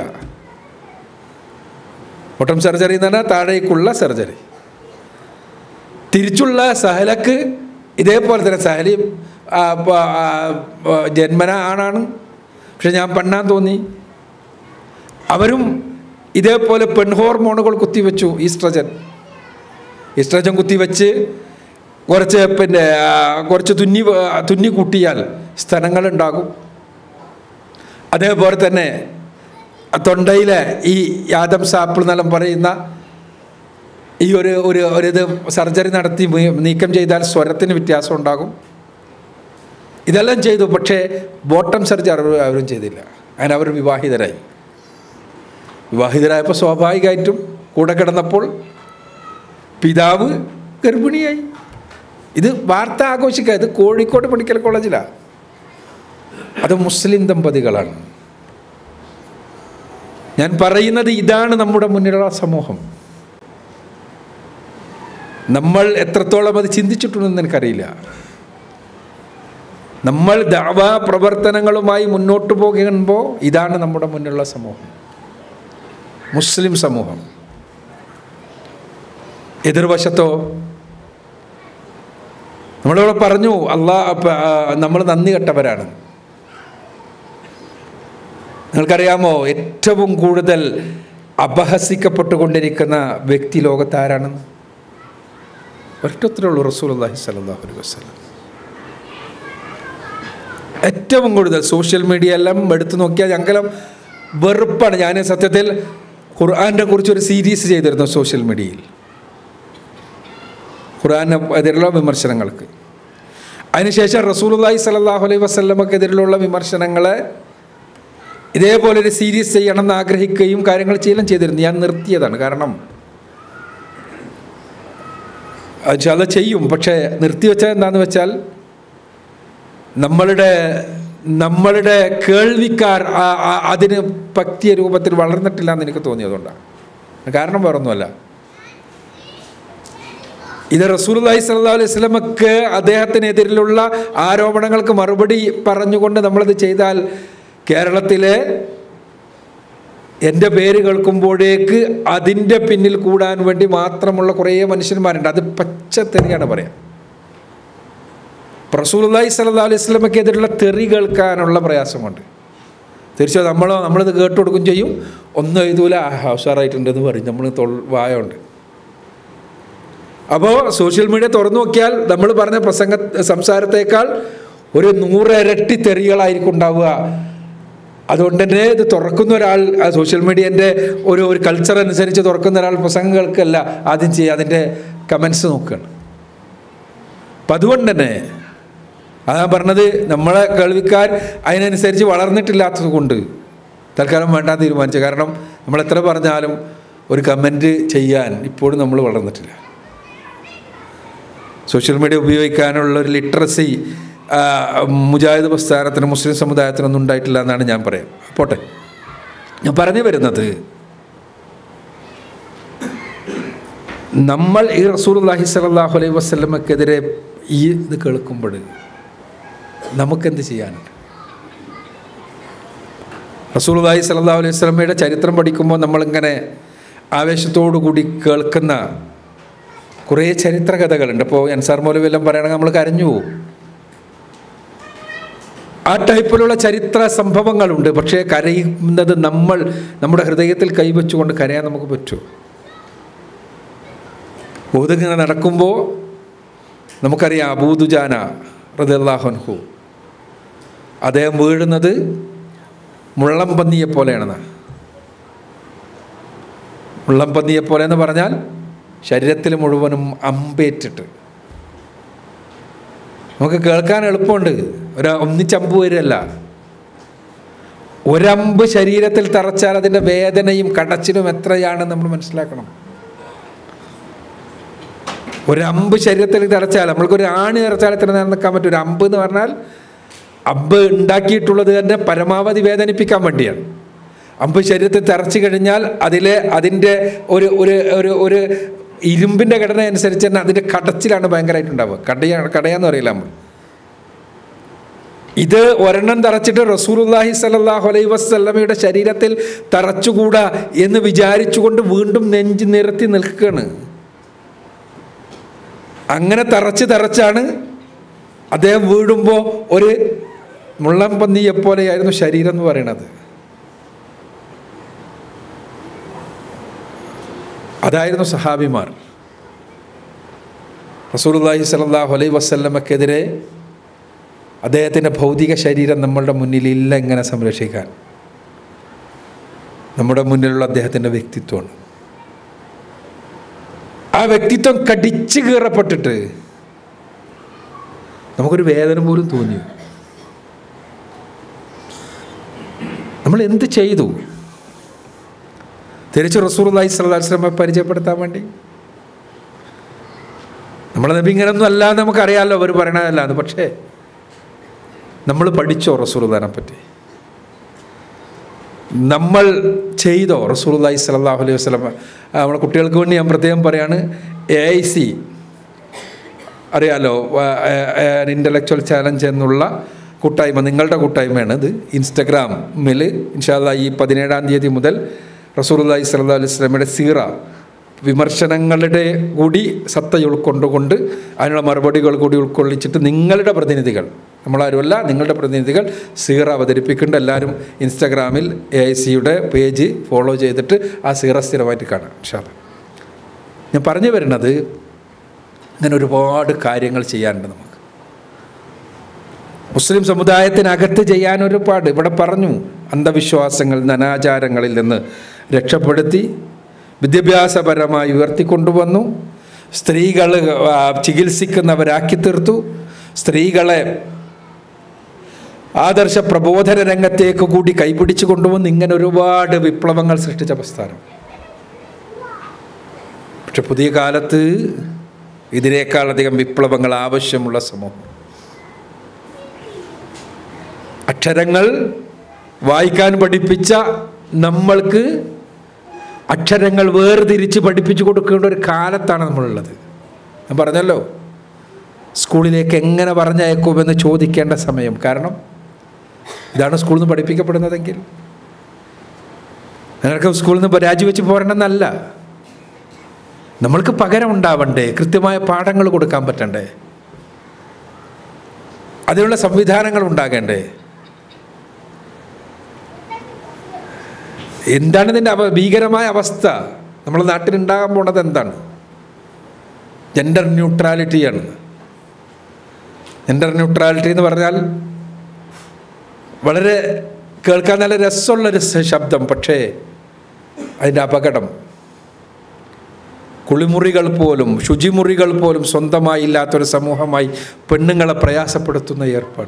ബോട്ടം സർജറി എന്ന് പറഞ്ഞാൽ താഴേക്കുള്ള സർജറി തിരിച്ചുള്ള സഹലക്ക് ഇതേപോലെ തന്നെ സഹലയും ആ, പ- ആ, ആ, ജന്മന ആണാണ് പക്ഷെ ഞാൻ പെണ്ണാൻ തോന്നി അവരും ഇതേപോലെ പെൺ ഹോർമോണുകൾ കുത്തിവെച്ചു ഈസ്ട്രജൻ ഈസ്ട്രജൻ കുത്തിവെച്ച് കുറച്ച് പിന്നെ ആ, കുറച്ച് തുന്നി വ- തുന്നി കൂട്ടിയാൽ സ്ഥലങ്ങളുണ്ടാകും അതേപോലെ തന്നെ തൊണ്ടയിലെ ഈ യാദം സാപ്പിൾ എന്നെല്ലാം പറയുന്ന ഈ ഒരു ഒരു ഒരു ഇത് സർജറി നടത്തി മീ- നീക്കം ചെയ്താൽ സ്വരത്തിന് വ്യത്യാസം ഉണ്ടാകും ഇതെല്ലാം ചെയ്തു പക്ഷേ ബോട്ടം സർജറി അവർ- അവരും ചെയ്തില്ല അങ്ങനെ അവർ വിവാഹിതരായി വിവാഹിതരായപ്പോൾ സ്വാഭാവികമായിട്ടും കൂടെ കിടന്നപ്പോൾ പിതാവ് ഗർഭിണിയായി ഇത് വാർത്ത ആഘോഷിക്കുക ഇത് കോഴിക്കോട് മെഡിക്കൽ കോളേജിലാണ് അത് മുസ്ലിം ദമ്പതികളാണ് ഞാൻ പറയുന്നത് ഇതാണ് നമ്മുടെ മുന്നിലുള്ള സമൂഹം നമ്മൾ എത്രത്തോളം അത് ചിന്തിച്ചിട്ടുണ്ടെന്ന് എനിക്കറിയില്ല നമ്മൾ ദാവാ പ്രവർത്തനങ്ങളുമായി മുന്നോട്ട് പോകുമ്പോൾ ഇതാണ് നമ്മുടെ മുന്നിലുള്ള സമൂഹം മുസ്ലിം സമൂഹം എതിർവശത്തോ നമ്മളിവിടെ പറഞ്ഞു അള്ളാ നമ്മൾ നന്ദി കെട്ടവരാണ് നിങ്ങൾക്കറിയാമോ ഏറ്റവും കൂടുതൽ അപഹസിക്കപ്പെട്ടുകൊണ്ടിരിക്കുന്ന വ്യക്തി ലോകത്താരാണെന്ന് ഒറ്റത്തിലുള്ളൂ റസൂൽ അള്ളാഹി സലാഹു അലൈഹി വസ്ലം ഏറ്റവും കൂടുതൽ സോഷ്യൽ മീഡിയ എല്ലാം എടുത്തു നോക്കിയാൽ ഞങ്ങൾക്കെല്ലാം വെറുപ്പാണ് ഞാൻ സത്യത്തിൽ ഖുർആാനെ കുറിച്ചൊരു സീരീസ് ചെയ്തിരുന്നു സോഷ്യൽ മീഡിയയിൽ ഖുർആാനെ എതിരുള്ള വിമർശനങ്ങൾക്ക് അതിനുശേഷം റസൂലുല്ലാഹി സലാഹു അലൈഹി വസ്ലമക്കെതിരിലുള്ള വിമർശനങ്ങളെ ഇതേപോലെ ഒരു സീരീസ് ചെയ്യണം എന്ന് ആഗ്രഹിക്കുകയും കാര്യങ്ങൾ ചെയ്യലും ചെയ്തിരുന്നു ഞാൻ നിർത്തിയതാണ് കാരണം അത് അത് ചെയ്യും പക്ഷേ നിർത്തിവെച്ചാൽ എന്താണെന്ന് വെച്ചാൽ നമ്മളുടെ നമ്മളുടെ കേൾവിക്കാർ ആ- ആ- അതിന് പറ്റിയ രൂപത്തിൽ വളർന്നിട്ടില്ല എന്ന് എനിക്ക് തോന്നിയതുകൊണ്ടാണ് കാരണം വേറൊന്നുമല്ല ഇത് റസൂലുള്ളാഹി സ്വല്ലല്ലാഹു അലൈഹി വസല്ലമക്ക് അദ്ദേഹത്തിനെതിരിലുള്ള ആരോപണങ്ങൾക്ക് മറുപടി പറഞ്ഞുകൊണ്ട് നമ്മളത് ചെയ്താൽ കേരളത്തിലെ എൻ്റെ പേര് കേൾക്കുമ്പോഴേക്ക് അതിൻ്റെ പിന്നിൽ കൂടാൻ വേണ്ടി മാത്രമുള്ള കുറേ മനുഷ്യന്മാരുണ്ട് അത് പച്ചത്തെറിയാണ് പറയാം റസൂലുള്ളാഹി സ്വല്ലല്ലാഹു അലൈഹി വസല്ലമക്കെതിരെയുള്ള തെറി കേൾക്കാനുള്ള പ്രയാസമുണ്ട് തീർച്ചയായും നമ്മളോ നമ്മളിത് കേട്ട് കൊടുക്കും ചെയ്യും ഒന്നും എഴുതൂല ആ ഉഷാറായിട്ടുണ്ടെന്ന് പറയും നമ്മൾ തൊൾ വായുണ്ട് അപ്പോൾ സോഷ്യൽ മീഡിയ തുറന്നു നോക്കിയാൽ നമ്മൾ പറഞ്ഞ പ്രസംഗ സംസാരത്തേക്കാൾ ഒരു നൂറിരട്ടി തെറികളായിരിക്കും ഉണ്ടാവുക അതുകൊണ്ട് തന്നെ ഇത് തുറക്കുന്ന ഒരാൾ ആ സോഷ്യൽ മീഡിയൻ്റെ ഒരു ഒരു കൾച്ചർ അനുസരിച്ച് തുറക്കുന്ന ഒരാൾ പ്രസംഗങ്ങൾക്കല്ല ആദ്യം ചെയ്യുക അതിൻ്റെ കമൻസ് നോക്കുകയാണ് അപ്പം അതുകൊണ്ട് തന്നെ അതാ പറഞ്ഞത് നമ്മളെ കേൾവിക്കാർ അതിനനുസരിച്ച് വളർന്നിട്ടില്ലാത്തത് കൊണ്ട് തൽക്കാലം വേണ്ടാന്ന് തീരുമാനിച്ചു കാരണം നമ്മൾ എത്ര പറഞ്ഞാലും ഒരു കമൻറ്റ് ചെയ്യാൻ ഇപ്പോഴും നമ്മൾ വളർന്നിട്ടില്ല സോഷ്യൽ മീഡിയ ഉപയോഗിക്കാനുള്ള ഒരു ലിറ്ററസി മുജാഹിദ് പ്രസ്ഥാനത്തിന് മുസ്ലിം സമുദായത്തിനൊന്നും ഉണ്ടായിട്ടില്ല എന്നാണ് ഞാൻ പറയാം പോട്ടെ ഞാൻ പറഞ്ഞു വരുന്നത് നമ്മൾ ഈ റസൂൽ അള്ളാഹി സ്വല്ലല്ലാഹു അലൈഹി വസല്ലമക്കെതിരെ ഈ ഇത് കേൾക്കുമ്പോൾ നമുക്കെന്ത് ചെയ്യാനുണ്ട് റസൂൽദായി സല്ലാ അലൈഹി സ്വലമയുടെ ചരിത്രം പഠിക്കുമ്പോൾ നമ്മളിങ്ങനെ ആവേശത്തോടു കൂടി കേൾക്കുന്ന കുറേ ചരിത്ര കഥകളുണ്ട് ഇപ്പോൾ അൻസാർ മൗലവി എല്ലാം പറയുകയാണെങ്കിൽ നമ്മൾ കരഞ്ഞു പോകും ആ ടൈപ്പിലുള്ള ചരിത്ര സംഭവങ്ങളുണ്ട് പക്ഷേ കരയുന്നത് നമ്മൾ നമ്മുടെ ഹൃദയത്തിൽ കൈവച്ചുകൊണ്ട് കരയാൻ നമുക്ക് പറ്റുമോ ഊതിങ്ങനെ നടക്കുമ്പോൾ നമുക്കറിയാം അബൂദുജാന റദല്ലാഹുൻഹു അദ്ദേഹം വീഴുന്നത് മുള്ളം പന്നിയെ പോലെയാണെന്ന് മുള്ളം പന്നിയെ പോലെ എന്ന് പറഞ്ഞാൽ ശരീരത്തിൽ മുഴുവനും അമ്പേറ്റിട്ട് നമുക്ക് കേൾക്കാൻ എളുപ്പമുണ്ട് ഒരു ഒന്നിച്ചമ്പ് വരില്ല ഒരമ്പ് ശരീരത്തിൽ തറച്ചാൽ അതിൻ്റെ വേദനയും കടച്ചിലും എത്രയാണെന്ന് നമ്മൾ മനസ്സിലാക്കണം ഒരമ്പ് ശരീരത്തിൽ തറച്ചാൽ നമ്മൾക്കൊരു ആണി തറച്ചാൽ എത്ര നേരം നിൽക്കാൻ പറ്റും ഒരു അമ്പ് എന്ന് പറഞ്ഞാൽ അമ്പ് ഉണ്ടാക്കിയിട്ടുള്ളത് തന്നെ പരമാവധി വേദനിപ്പിക്കാൻ വേണ്ടിയാണ് അമ്പ് ശരീരത്തിൽ തറച്ചു കഴിഞ്ഞാൽ അതിലെ അതിൻ്റെ ഒരു ഒരു ഒരു ഒരു ഇരുമ്പിൻ്റെ ഘടന അനുസരിച്ച് തന്നെ അതിൻ്റെ കടച്ചിലാണ് ഭയങ്കരമായിട്ടുണ്ടാവുക കടയ കടയാന്ന് പറയില്ല നമ്മൾ ഇത് ഒരെണ്ണം തറച്ചിട്ട് റസൂലുല്ലാഹി സല്ലാഹു അലൈ വസ്ല്ലമയുടെ ശരീരത്തിൽ തറച്ചുകൂടാ എന്ന് വിചാരിച്ചുകൊണ്ട് വീണ്ടും നെഞ്ച് നിരത്തി നിൽക്കുകയാണ് അങ്ങനെ തറച്ച് തറച്ചാണ് അദ്ദേഹം വീടുമ്പോൾ ഒരു മുള്ളം പന്നിയെപ്പോലെയായിരുന്നു ശരീരം എന്ന് പറയുന്നത് അതായിരുന്നു സഹാബിമാർ റസൂലുല്ലാഹി സലാഹു അലൈ വസ്ല്ലമക്കെതിരെ അദ്ദേഹത്തിൻ്റെ ഭൗതിക ശരീരം നമ്മളുടെ മുന്നിലില്ല എങ്ങനെ സംരക്ഷിക്കാൻ നമ്മുടെ മുന്നിലുള്ള അദ്ദേഹത്തിൻ്റെ വ്യക്തിത്വമാണ് ആ വ്യക്തിത്വം കടിച്ചു കീറപ്പെട്ടിട്ട് നമുക്കൊരു വേദന പോലും തോന്നി നമ്മൾ എന്ത് ചെയ്തു തിരിച്ച് റസൂർ അള്ളഹി സ്വലാസ്ലമെ പരിചയപ്പെടുത്താൻ വേണ്ടി നമ്മളെ നബി ഇങ്ങനൊന്നും അല്ലാന്ന് നമുക്കറിയാമല്ലോ അവർ പറയണതല്ലാന്ന് പക്ഷേ നമ്മൾ പഠിച്ചോ റസൂർദാനെ പറ്റി നമ്മൾ ചെയ്തോ റസൂർല്ലാഹി സ്വല്ലാഹു അലൈഹി വസ്ലം നമ്മുടെ കുട്ടികൾക്ക് വേണ്ടി ഞാൻ പ്രത്യേകം പറയാണ് എ ഐ സി അറിയാലോ ഇൻ്റലക്ച്വൽ ചാലഞ്ച് എന്നുള്ള കൂട്ടായ്മ നിങ്ങളുടെ കൂട്ടായ്മയാണ് ഇത് ഇൻസ്റ്റഗ്രാമിൽ ഇൻഷാല്ല ഈ പതിനേഴാം തീയതി മുതൽ റസൂർല്ലാഹി സ്വല്ലാ അലൈഹി സ്വലമയുടെ സീറ വിമർശനങ്ങളുടെ കൂടി സത്ത ഉൾക്കൊണ്ടുകൊണ്ട് അതിനുള്ള മറുപടികൾ കൂടി ഉൾക്കൊള്ളിച്ചിട്ട് നിങ്ങളുടെ പ്രതിനിധികൾ നമ്മളാരുമല്ല നിങ്ങളുടെ പ്രതിനിധികൾ സീറ അവതരിപ്പിക്കേണ്ട എല്ലാവരും ഇൻസ്റ്റാഗ്രാമിൽ എ ഐ സിയുടെ പേജ് ഫോളോ ചെയ്തിട്ട് ആ സീറ സ്ഥിരമായിട്ട് കാണാം ഷാദ ഞാൻ പറഞ്ഞു വരുന്നത് ഇങ്ങനെ ഒരുപാട് കാര്യങ്ങൾ ചെയ്യാനുണ്ട് നമുക്ക് മുസ്ലിം സമുദായത്തിനകത്ത് ചെയ്യാൻ ഒരുപാട് ഇവിടെ പറഞ്ഞു അന്ധവിശ്വാസങ്ങളിൽ നിന്ന് അനാചാരങ്ങളിൽ നിന്ന് രക്ഷപ്പെടുത്തി വിദ്യാഭ്യാസപരമായി ഉയർത്തിക്കൊണ്ടുവന്നു സ്ത്രീകൾ ചികിത്സിക്കുന്നവരാക്കി തീർത്തു സ്ത്രീകളെ ആദർശ പ്രബോധന രംഗത്തേക്ക് കൂടി കൈപിടിച്ചു കൊണ്ടുവന്ന് ഇങ്ങനെ ഒരുപാട് വിപ്ലവങ്ങൾ സൃഷ്ടിച്ച പ്രസ്ഥാനം പക്ഷെ പുതിയ കാലത്ത് ഇതിനേക്കാളധികം വിപ്ലവങ്ങൾ ആവശ്യമുള്ള സമൂഹം അക്ഷരങ്ങൾ വായിക്കാൻ പഠിപ്പിച്ച നമ്മൾക്ക് അക്ഷരങ്ങൾ വേർതിരിച്ച് പഠിപ്പിച്ചു കൊടുക്കേണ്ട ഒരു കാലത്താണ് നമ്മളുള്ളത് ഞാൻ പറഞ്ഞല്ലോ സ്കൂളിലേക്ക് എങ്ങനെ പറഞ്ഞയക്കുമെന്ന് ചോദിക്കേണ്ട സമയം കാരണം ഇതാണ് സ്കൂളിൽ നിന്ന് പഠിപ്പിക്കപ്പെടുന്നതെങ്കിൽ നിങ്ങൾക്ക് സ്കൂളിൽ നിന്ന് രാജിവെച്ച് പോരണമെന്നല്ല നമ്മൾക്ക് പകരം ഉണ്ടാവണ്ടേ കൃത്യമായ പാഠങ്ങൾ കൊടുക്കാൻ പറ്റണ്ടേ അതിനുള്ള സംവിധാനങ്ങൾ ഉണ്ടാകണ്ടേ എന്താണ് ഇതിൻ്റെ അവ ഭീകരമായ അവസ്ഥ നമ്മുടെ നാട്ടിലുണ്ടാകാൻ പോണത് എന്താണ് ജെൻഡർ ന്യൂട്രാലിറ്റിയാണ് ജെൻഡർ ന്യൂട്രാലിറ്റി എന്ന് പറഞ്ഞാൽ വളരെ കേൾക്കാൻ നല്ല രസമുള്ളൊരു ശബ്ദം പക്ഷേ അതിൻ്റെ അപകടം കുളിമുറികൾ പോലും ശുചിമുറികൾ പോലും സ്വന്തമായി ഇല്ലാത്തൊരു സമൂഹമായി പെണ്ണുങ്ങളെ പ്രയാസപ്പെടുത്തുന്ന ഏർപ്പാട്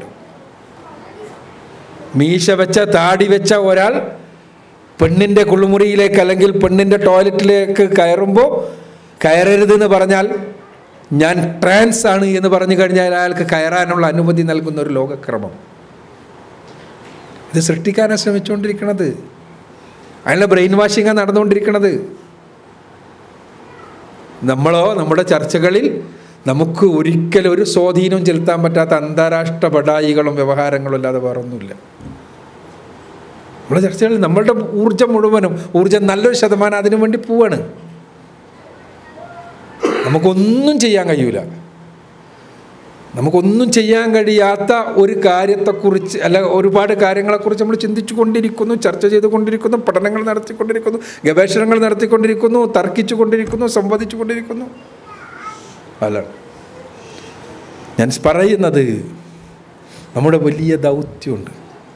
മീശ വെച്ച താടി വെച്ച ഒരാൾ പെണ്ണിൻ്റെ കുളിമുറിയിലേക്ക് അല്ലെങ്കിൽ പെണ്ണിൻ്റെ ടോയ്ലറ്റിലേക്ക് കയറുമ്പോൾ കയറരുതെന്ന് പറഞ്ഞാൽ ഞാൻ ട്രാൻസ് ആണ് എന്ന് പറഞ്ഞു കഴിഞ്ഞാൽ അയാൾക്ക് കയറാനുള്ള അനുമതി നൽകുന്ന ഒരു ലോകക്രമം ഇത് സൃഷ്ടിക്കാനാണ് ശ്രമിച്ചുകൊണ്ടിരിക്കുന്നത് അതിനുള്ള ബ്രെയിൻ വാഷിങ്ങാണ് നടന്നുകൊണ്ടിരിക്കുന്നത് നമ്മളോ നമ്മുടെ ചർച്ചകളിൽ നമുക്ക് ഒരിക്കലും ഒരു സ്വാധീനവും ചെലുത്താൻ പറ്റാത്ത അന്താരാഷ്ട്ര പടായികളും വ്യവഹാരങ്ങളും അല്ലാതെ വേറൊന്നുമില്ല നമ്മുടെ ചർച്ചകളിൽ നമ്മളുടെ ഊർജം മുഴുവനും ഊർജം നല്ലൊരു ശതമാനം അതിനു വേണ്ടി പോവാണ് നമുക്കൊന്നും ചെയ്യാൻ കഴിയൂല നമുക്കൊന്നും ചെയ്യാൻ കഴിയാത്ത ഒരു കാര്യത്തെക്കുറിച്ച് അല്ല ഒരുപാട് കാര്യങ്ങളെക്കുറിച്ച് നമ്മൾ ചിന്തിച്ചു കൊണ്ടിരിക്കുന്നു ചർച്ച ചെയ്തുകൊണ്ടിരിക്കുന്നു പഠനങ്ങൾ നടത്തിക്കൊണ്ടിരിക്കുന്നു ഗവേഷണങ്ങൾ നടത്തിക്കൊണ്ടിരിക്കുന്നു തർക്കിച്ചു കൊണ്ടിരിക്കുന്നു സംവദിച്ചു കൊണ്ടിരിക്കുന്നു അല്ല ഞാൻ പറയുന്നത് നമ്മുടെ വലിയ ദൗത്യമുണ്ട്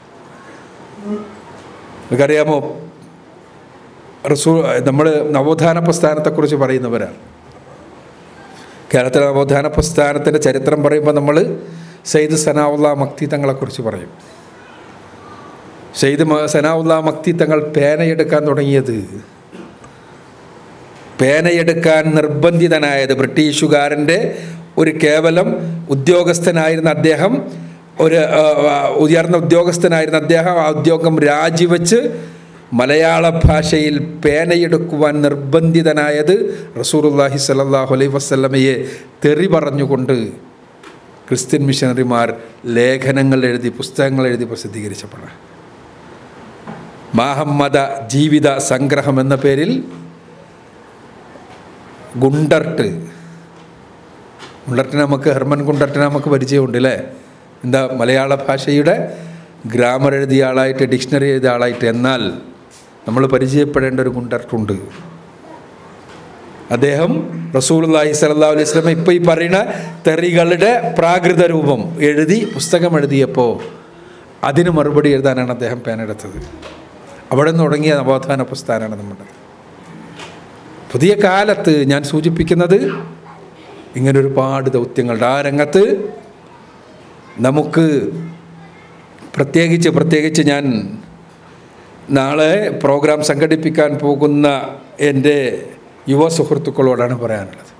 നിങ്ങൾക്കറിയാമോ റസൂ നമ്മൾ നവോത്ഥാന പ്രസ്ഥാനത്തെക്കുറിച്ച് പറയുന്നവരാണ് കേരളത്തിലെ നവോത്ഥാന പ്രസ്ഥാനത്തിൻ്റെ ചരിത്രം പറയുമ്പോൾ നമ്മൾ സെയ്ദ് സനാവുള്ള മക്തി തങ്ങളെക്കുറിച്ച് പറയും സെയ്ദ് മ- സനാവുള്ള മക്തി തങ്ങൾ പേനയെടുക്കാൻ തുടങ്ങിയത് പേനയെടുക്കാൻ നിർബന്ധിതനായത് ബ്രിട്ടീഷുകാരൻ്റെ ഒരു കേവലം ഉദ്യോഗസ്ഥനായിരുന്ന അദ്ദേഹം ഒരു ആ, ആ, ഉയർന്ന ഉദ്യോഗസ്ഥനായിരുന്ന അദ്ദേഹം ആ ഉദ്യോഗം രാജിവെച്ച് മലയാള ഭാഷയിൽ പേനയെടുക്കുവാൻ നിർബന്ധിതനായത് റസൂറുല്ലാഹി സല്ലല്ലാഹു അലൈഹി വസല്ലമയെ തെറി പറഞ്ഞുകൊണ്ട് ക്രിസ്ത്യൻ മിഷനറിമാർ ലേഖനങ്ങൾ എഴുതി പുസ്തകങ്ങൾ എഴുതി പ്രസിദ്ധീകരിച്ചപ്പോഴാണ് മാഹമ്മദ ജീവിത സംഗ്രഹം എന്ന പേരിൽ ഗുണ്ടർട്ട് ഗുണ്ടർട്ടിനെ നമുക്ക് ഹെർമൻ ഗുണ്ടർട്ടിനെ നമുക്ക് പരിചയമുണ്ട് അല്ലേ എന്താ മലയാള ഭാഷയുടെ ഗ്രാമർ എഴുതിയ ആളായിട്ട് ഡിക്ഷണറി എഴുതിയ ആളായിട്ട് എന്നാൽ നമ്മൾ പരിചയപ്പെടേണ്ട ഒരു ഗുണ്ടർട്ടുണ്ട് അദ്ദേഹം റസൂലുള്ളാഹി സ്വല്ലല്ലാഹു അലൈഹി വസല്ലം ഇപ്പോൾ ഈ പറയുന്ന തെറികളുടെ പ്രാകൃത രൂപം എഴുതി പുസ്തകം എഴുതിയപ്പോൾ അതിന് മറുപടി എഴുതാനാണ് അദ്ദേഹം പേനെടുത്തത് അവിടെ നിന്ന് തുടങ്ങിയ നവോത്ഥാന പ്രസ്ഥാനമാണ് നമ്മുടെ പുതിയ കാലത്ത് ഞാൻ സൂചിപ്പിക്കുന്നത് ഇങ്ങനെ ഒരുപാട് ദൗത്യങ്ങളുണ്ട് ആ രംഗത്ത് നമുക്ക് പ്രത്യേകിച്ച് പ്രത്യേകിച്ച് ഞാൻ നാളെ പ്രോഗ്രാം സംഘടിപ്പിക്കാൻ പോകുന്ന എൻ്റെ യുവ സുഹൃത്തുക്കളോടാണ് പറയാനുള്ളത്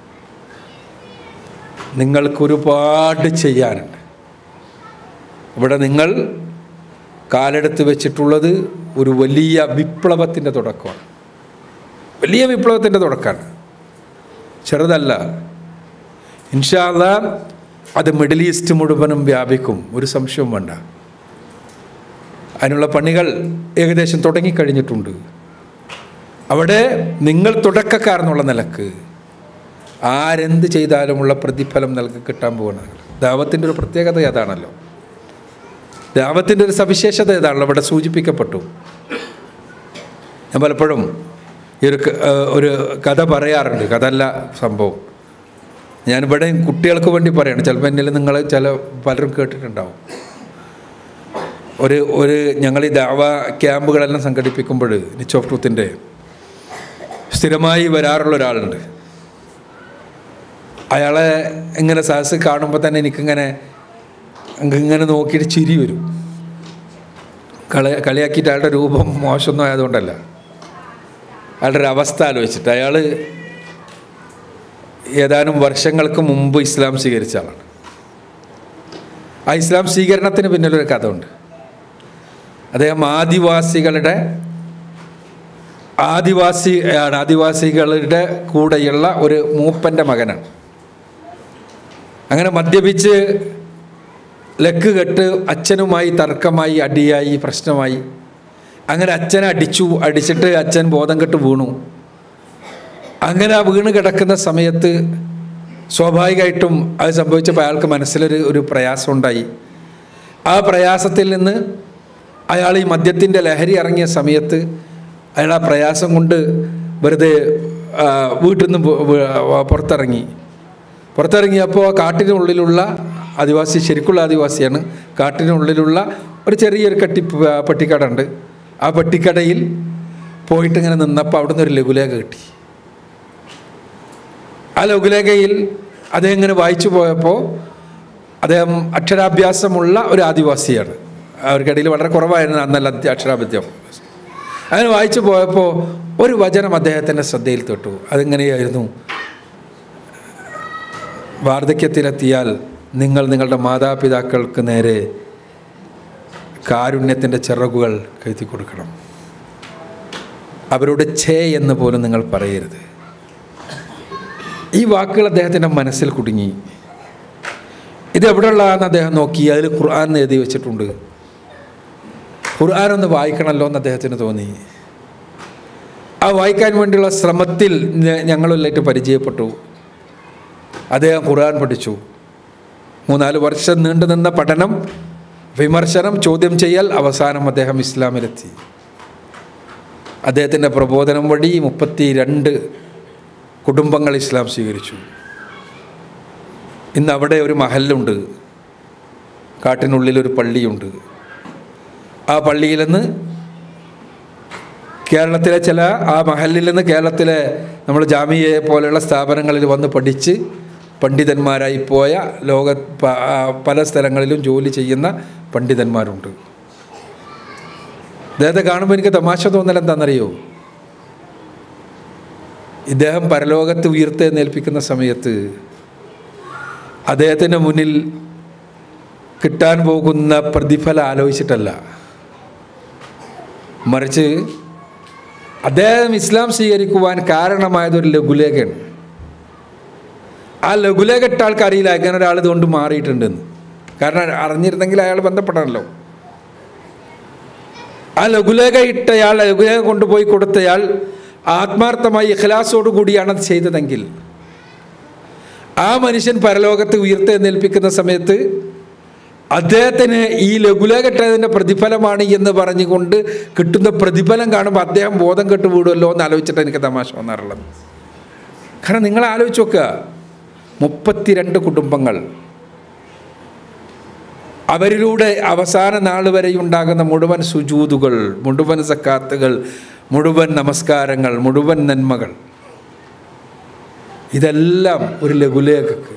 നിങ്ങൾക്കൊരുപാട് ചെയ്യാനുണ്ട് ഇവിടെ നിങ്ങൾ കാലെടുത്ത് വെച്ചിട്ടുള്ളത് ഒരു വലിയ വിപ്ലവത്തിൻ്റെ തുടക്കമാണ് വലിയ വിപ്ലവത്തിൻ്റെ തുടക്കമാണ് ചെറുതല്ല ഇൻഷാല്ല അത് മിഡിൽ ഈസ്റ്റ് മുഴുവനും വ്യാപിക്കും ഒരു സംശയവും വേണ്ട അതിനുള്ള പണികൾ ഏകദേശം തുടങ്ങിക്കഴിഞ്ഞിട്ടുണ്ട് അവിടെ നിങ്ങൾ തുടക്കക്കാർ എന്നുള്ള നിലക്ക് ആരെന്ത് ചെയ്താലുമുള്ള പ്രതിഫലം നൽകി കിട്ടാൻ പോകുന്നത് ദാവത്തിൻ്റെ ഒരു പ്രത്യേകത അതാണല്ലോ ദാവത്തിൻ്റെ ഒരു സവിശേഷത ഏതാണല്ലോ ഇവിടെ സൂചിപ്പിക്കപ്പെട്ടു ഞാൻ പലപ്പോഴും ഈ ഒരു ക- ഏഹ് ഒരു കഥ പറയാറുണ്ട് കഥ അല്ല സംഭവം ഞാനിവിടെ കുട്ടികൾക്ക് വേണ്ടി പറയാണ് ചിലപ്പോൾ എന്നിൽ നിങ്ങൾ ചില പലരും കേട്ടിട്ടുണ്ടാവും ഒരു ഒരു ഞങ്ങൾ ഈ ദാവ ക്യാമ്പുകളെല്ലാം സംഘടിപ്പിക്കുമ്പോൾ നിച്ച് ഓഫ് ട്രൂത്തിൻ്റെ സ്ഥിരമായി വരാറുള്ള ഒരാളുണ്ട് അയാളെ ഇങ്ങനെ സഹസ് കാണുമ്പോൾ തന്നെ എനിക്കിങ്ങനെ ഇങ്ങനെ നോക്കിയിട്ട് ചിരി വരും കളി കളിയാക്കിയിട്ട് അയാളുടെ രൂപം മോശമൊന്നും ആയതുകൊണ്ടല്ല അയാളുടെ ഒരു അവസ്ഥ ആലോചിച്ചിട്ട് അയാൾ ഏതാനും വർഷങ്ങൾക്ക് മുമ്പ് ഇസ്ലാം സ്വീകരിച്ച ആളാണ് ആ ഇസ്ലാം സ്വീകരണത്തിന് പിന്നിലൊരു കഥ ഉണ്ട് അദ്ദേഹം ആദിവാസികളുടെ ആദിവാസി ആണ് ആദിവാസികളുടെ കൂടെയുള്ള ഒരു മൂപ്പൻ്റെ മകനാണ് അങ്ങനെ മദ്യപിച്ച് ലക്ക് കെട്ട് അച്ഛനുമായി തർക്കമായി അടിയായി പ്രശ്നമായി അങ്ങനെ അച്ഛനെ അടിച്ചു അടിച്ചിട്ട് അച്ഛൻ ബോധം കെട്ട് വീണു അങ്ങനെ ആ വീണ് കിടക്കുന്ന സമയത്ത് സ്വാഭാവികമായിട്ടും അത് സംഭവിച്ചപ്പോൾ അയാൾക്ക് മനസ്സിലൊരു ഒരു പ്രയാസം ഉണ്ടായി ആ പ്രയാസത്തിൽ നിന്ന് അയാൾ ഈ മദ്യത്തിൻ്റെ ലഹരി ഇറങ്ങിയ സമയത്ത് അയാൾ ആ പ്രയാസം കൊണ്ട് വെറുതെ ആ, വീട്ടിൽ നിന്ന് പു- വ- പുറത്തിറങ്ങി പുറത്തിറങ്ങിയപ്പോൾ കാട്ടിനുള്ളിലുള്ള ആദിവാസി ശരിക്കുള്ള ആദിവാസിയാണ് കാട്ടിനുള്ളിലുള്ള ഒരു ചെറിയൊരു കട്ടി പെട്ടിക്കട ഉണ്ട് ആ പെട്ടിക്കടയിൽ പോയിട്ട് ഇങ്ങനെ നിന്നപ്പോൾ അവിടുന്ന് ഒരു ലഘുലേഖ കിട്ടി ആ ലഘുലേഖയിൽ അദ്ദേഹം ഇങ്ങനെ വായിച്ചു പോയപ്പോൾ അദ്ദേഹം അക്ഷരാഭ്യാസമുള്ള ഒരു ആദിവാസിയാണ് അവർക്കിടയിൽ വളരെ കുറവായിരുന്നു അന്നല്ല അധ്യ- അക്ഷരാഭ്യാസം അങ്ങനെ വായിച്ചു പോയപ്പോൾ ഒരു വചനം അദ്ദേഹത്തിൻ്റെ ശ്രദ്ധയിൽ തൊട്ടു അതെങ്ങനെയായിരുന്നു വാർദ്ധക്യത്തിലെത്തിയാൽ നിങ്ങൾ നിങ്ങളുടെ മാതാപിതാക്കൾക്ക് നേരെ കാരുണ്യത്തിൻ്റെ ചിറകുകൾ കയറ്റി കൊടുക്കണം അവരോട് ഛേ എന്ന് പോലും നിങ്ങൾ പറയരുത് ഈ വാക്കുകൾ അദ്ദേഹത്തിൻ്റെ മനസ്സിൽ കുടുങ്ങി ഇത് എവിടെയുള്ളതാണെന്ന് അദ്ദേഹം നോക്കി അതിൽ ഖുർആൻ എഴുതി വെച്ചിട്ടുണ്ട് ഖുർആൻ ഒന്ന് വായിക്കണമല്ലോ എന്ന് അദ്ദേഹത്തിന് തോന്നി ആ വായിക്കാൻ വേണ്ടിയുള്ള ശ്രമത്തിൽ ഞങ്ങളെല്ലായിട്ട് പരിചയപ്പെട്ടു അദ്ദേഹം ഖുർആൻ പഠിച്ചു മൂന്നാല് വർഷം നീണ്ടു നിന്ന പഠനം വിമർശനം ചോദ്യം ചെയ്യൽ അവസാനം അദ്ദേഹം ഇസ്ലാമിലെത്തി അദ്ദേഹത്തിൻ്റെ പ്രബോധനം വഴി മുപ്പത്തി രണ്ട് കുടുംബങ്ങൾ ഇസ്ലാം സ്വീകരിച്ചു ഇന്ന് അവിടെ ഒരു മഹലുണ്ട് കാട്ടിനുള്ളിൽ ഒരു പള്ളിയുണ്ട് ആ പള്ളിയിൽ നിന്ന് കേരളത്തിലെ ചില ആ മഹലിൽ നിന്ന് കേരളത്തിലെ നമ്മൾ ജാമിയെ പോലെയുള്ള സ്ഥാപനങ്ങളിൽ വന്ന് പഠിച്ച് പണ്ഡിതന്മാരായി പോയ ലോക പ- ആ, പല സ്ഥലങ്ങളിലും ജോലി ചെയ്യുന്ന പണ്ഡിതന്മാരുണ്ട് ഇദ്ദേഹത്തെ കാണുമ്പോൾ എനിക്ക് തമാശ തോന്നൽ എന്താണെന്നറിയോ ഇദ്ദേഹം പരലോകത്ത് ഉയർത്തെന്നേൽപ്പിക്കുന്ന സമയത്ത് അദ്ദേഹത്തിൻ്റെ മുന്നിൽ കിട്ടാൻ പോകുന്ന പ്രതിഫലം ആലോചിച്ചിട്ടല്ല മറിച്ച് അദ്ദേഹം ഇസ്ലാം സ്വീകരിക്കുവാൻ കാരണമായതൊരു ലഘുലേഖയാണ് ആ ലഘുലേഖ ഇട്ട ആൾക്ക് അറിയില്ല അങ്ങനെ ഒരാൾ ഇതുകൊണ്ട് മാറിയിട്ടുണ്ടെന്ന് കാരണം അറിഞ്ഞിരുന്നെങ്കിൽ അയാൾ ബന്ധപ്പെടണമല്ലോ ആ ലഘുലേഖ ഇട്ടയാൾ ലഘുലേഖ കൊണ്ടുപോയി കൊടുത്തയാൾ ആത്മാർത്ഥമായി ഇഖ്ലാസോടു കൂടിയാണ് അത് ചെയ്തതെങ്കിൽ ആ മനുഷ്യൻ പരലോകത്ത് ഉയർത്തെന്നേൽപ്പിക്കുന്ന സമയത്ത് അദ്ദേഹത്തിന് ഈ ലഘുലേഖ ഇട്ടതിൻ്റെ പ്രതിഫലമാണ് എന്ന് പറഞ്ഞുകൊണ്ട് കിട്ടുന്ന പ്രതിഫലം കാണുമ്പോൾ അദ്ദേഹം ബോധം കെട്ട് വീടുമല്ലോ എന്ന് ആലോചിച്ചിട്ട് എനിക്ക് തമാശ വന്നാറുള്ളത് കാരണം നിങ്ങൾ ആലോചിച്ച് നോക്കുക മുപ്പത്തിരണ്ട് കുടുംബങ്ങൾ അവരിലൂടെ അവസാന നാൾ വരെ ഉണ്ടാകുന്ന മുഴുവൻ സുജൂതുകൾ മുഴുവൻ സക്കാത്തുകൾ മുഴുവൻ നമസ്കാരങ്ങൾ മുഴുവൻ നന്മകൾ ഇതെല്ലാം ഒരു ലഘുലേഖക്ക്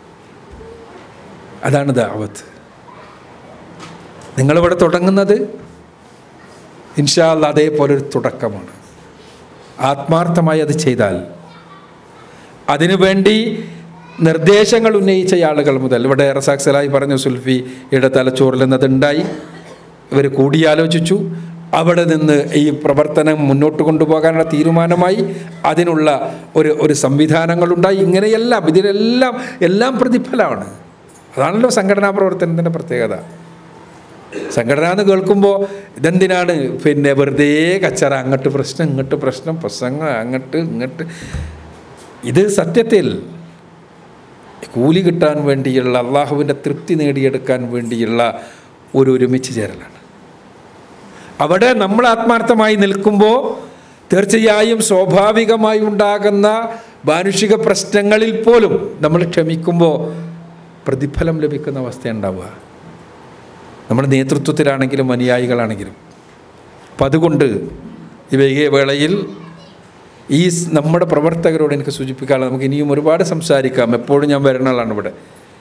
അതാണ് ദാവത്ത് നിങ്ങളിവിടെ തുടങ്ങുന്നത് ഇൻഷാല്ല അതേപോലെ ഒരു തുടക്കമാണ് ആത്മാർത്ഥമായി അത് ചെയ്താൽ അതിനുവേണ്ടി നിർദ്ദേശങ്ങൾ ഉന്നയിച്ച ആളുകൾ മുതൽ ഇവിടെ റസാക്സലായി പറഞ്ഞു സുൽഫിയുടെ തലച്ചോറിൽ നിന്നതുണ്ടായി ഇവർ കൂടിയാലോചിച്ചു അവിടെ നിന്ന് ഈ പ്രവർത്തനം മുന്നോട്ട് കൊണ്ടുപോകാനുള്ള തീരുമാനമായി അതിനുള്ള ഒരു ഒരു സംവിധാനങ്ങളുണ്ടായി ഇങ്ങനെയെല്ലാം ഇതിനെല്ലാം എല്ലാം പ്രതിഫലമാണ് അതാണല്ലോ സംഘടനാ പ്രവർത്തനത്തിൻ്റെ പ്രത്യേകത സംഘടന എന്ന് കേൾക്കുമ്പോൾ ഇതെന്തിനാണ് പിന്നെ വെറുതെ കച്ചറ അങ്ങോട്ട് പ്രശ്നം ഇങ്ങോട്ട് പ്രശ്നം പ്രസംഗം അങ്ങോട്ട് ഇങ്ങോട്ട് ഇത് സത്യത്തിൽ കൂലി കിട്ടാൻ വേണ്ടിയുള്ള അള്ളാഹുവിൻ്റെ തൃപ്തി നേടിയെടുക്കാൻ വേണ്ടിയുള്ള ഒരു ഒരുമിച്ച് ചേരലാണ് അവിടെ നമ്മൾ ആത്മാർത്ഥമായി നിൽക്കുമ്പോൾ തീർച്ചയായും സ്വാഭാവികമായി ഉണ്ടാകുന്ന മാനുഷിക പ്രശ്നങ്ങളിൽ പോലും നമ്മൾ ക്ഷമിക്കുമ്പോൾ പ്രതിഫലം ലഭിക്കുന്ന അവസ്ഥ ഉണ്ടാവുക നമ്മുടെ നേതൃത്വത്തിലാണെങ്കിലും അനുയായികളാണെങ്കിലും അപ്പം അതുകൊണ്ട് ഈ വൈകിയ വേളയിൽ ഈ സ് നമ്മുടെ പ്രവർത്തകരോട് എനിക്ക് സൂചിപ്പിക്കാനുള്ളത് നമുക്ക് ഇനിയും ഒരുപാട് സംസാരിക്കാം എപ്പോഴും ഞാൻ വരുന്ന ആളാണ് ഇവിടെ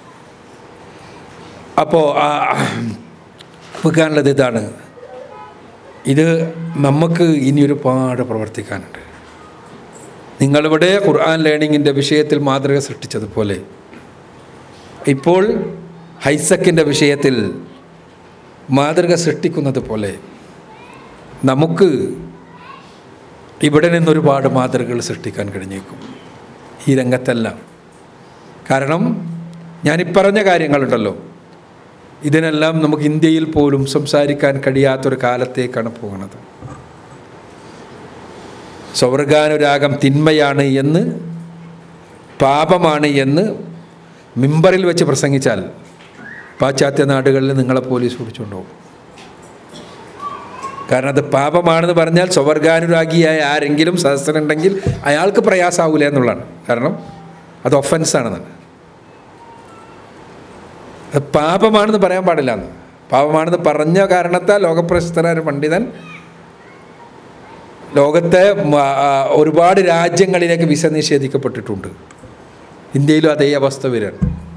അപ്പോൾ വെക്കാനുള്ളത് ഇതാണ് ഇത് നമുക്ക് ഇനി ഒരുപാട് പ്രവർത്തിക്കാനുണ്ട് നിങ്ങളിവിടെ ഖുർആൻ ലേണിങ്ങിൻ്റെ വിഷയത്തിൽ മാതൃക സൃഷ്ടിച്ചതുപോലെ ഇപ്പോൾ ഹൈസക്കിൻ്റെ വിഷയത്തിൽ മാതൃക സൃഷ്ടിക്കുന്നത് പോലെ നമുക്ക് ഇവിടെ നിന്നൊരുപാട് മാതൃകകൾ സൃഷ്ടിക്കാൻ കഴിഞ്ഞേക്കും ഈ രംഗത്തെല്ലാം കാരണം ഞാനിപ്പറഞ്ഞ കാര്യങ്ങളുണ്ടല്ലോ ഇതിനെല്ലാം നമുക്ക് ഇന്ത്യയിൽ പോലും സംസാരിക്കാൻ കഴിയാത്തൊരു കാലത്തേക്കാണ് പോകുന്നത് സ്വർഗാനുരാഗം തിന്മയാണ് എന്ന് പാപമാണ് എന്ന് മിമ്പറിൽ വെച്ച് പ്രസംഗിച്ചാൽ പാശ്ചാത്യ നാടുകളിൽ നിങ്ങളെ പോലീസ് പിടിച്ചുകൊണ്ടുപോകും കാരണം അത് പാപമാണെന്ന് പറഞ്ഞാൽ സ്വർഗാനുരാഗിയായ ആരെങ്കിലും സദസ്സനുണ്ടെങ്കിൽ അയാൾക്ക് പ്രയാസമാവില്ല എന്നുള്ളതാണ് കാരണം അത് ഒഫൻസാണെന്നാണ് അത് പാപമാണെന്ന് പറയാൻ പാടില്ല എന്ന് പാപമാണെന്ന് പറഞ്ഞ കാരണത്താൽ ലോകപ്രശസ്തനായ ഒരു പണ്ഡിതൻ ലോകത്തെ മ- ആ, ഒരുപാട് രാജ്യങ്ങളിലേക്ക് വിസ നിഷേധിക്കപ്പെട്ടിട്ടുണ്ട് ഇന്ത്യയിലും അതേ അവസ്ഥ വരാൻ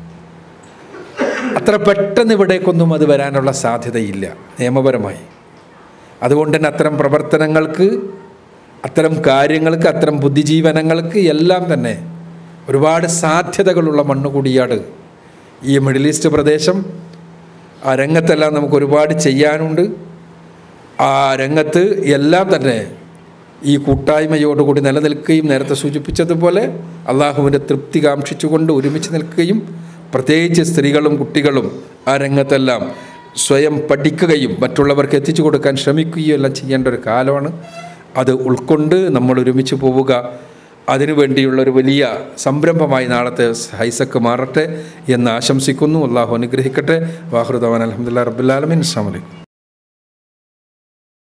അത്ര പെട്ടെന്ന് ഇവിടേക്കൊന്നും അത് വരാനുള്ള സാധ്യതയില്ല നിയമപരമായി അതുകൊണ്ട് തന്നെ അത്തരം പ്രവർത്തനങ്ങൾക്ക് അത്തരം കാര്യങ്ങൾക്ക് അത്തരം ബുദ്ധിജീവനങ്ങൾക്ക് എല്ലാം തന്നെ ഒരുപാട് സാധ്യതകളുള്ള മണ്ണ് കൂടിയാണ് ഈ മിഡിൽ ഈസ്റ്റ് പ്രദേശം ആ രംഗത്തെല്ലാം നമുക്ക് ഒരുപാട് ചെയ്യാനുണ്ട് ആ രംഗത്ത് എല്ലാം തന്നെ ഈ കൂട്ടായ്മയോടുകൂടി നിലനിൽക്കുകയും നേരത്തെ സൂചിപ്പിച്ചതുപോലെ അള്ളാഹുവിൻ്റെ തൃപ്തി കാക്ഷിച്ചുകൊണ്ട് ഒരുമിച്ച് നിൽക്കുകയും പ്രത്യേകിച്ച് സ്ത്രീകളും കുട്ടികളും ആ രംഗത്തെല്ലാം സ്വയം പഠിക്കുകയും മറ്റുള്ളവർക്ക് എത്തിച്ചു കൊടുക്കാൻ ശ്രമിക്കുകയും എല്ലാം ചെയ്യേണ്ട ഒരു കാലമാണ് അത് ഉൾക്കൊണ്ട് നമ്മൾ ഒരുമിച്ച് പോവുക അതിനുവേണ്ടിയുള്ള ഒരു വലിയ സംരംഭമായി നാളത്തെ ഹൈസക്ക് മാറട്ടെ എന്ന് ആശംസിക്കുന്നു അള്ളാഹു അനുഗ്രഹിക്കട്ടെ വാഹൃദവാൻ അലഹമുല്ലാ റബ്ബുലാലമിൻ അസ്സാം വലൈക്കും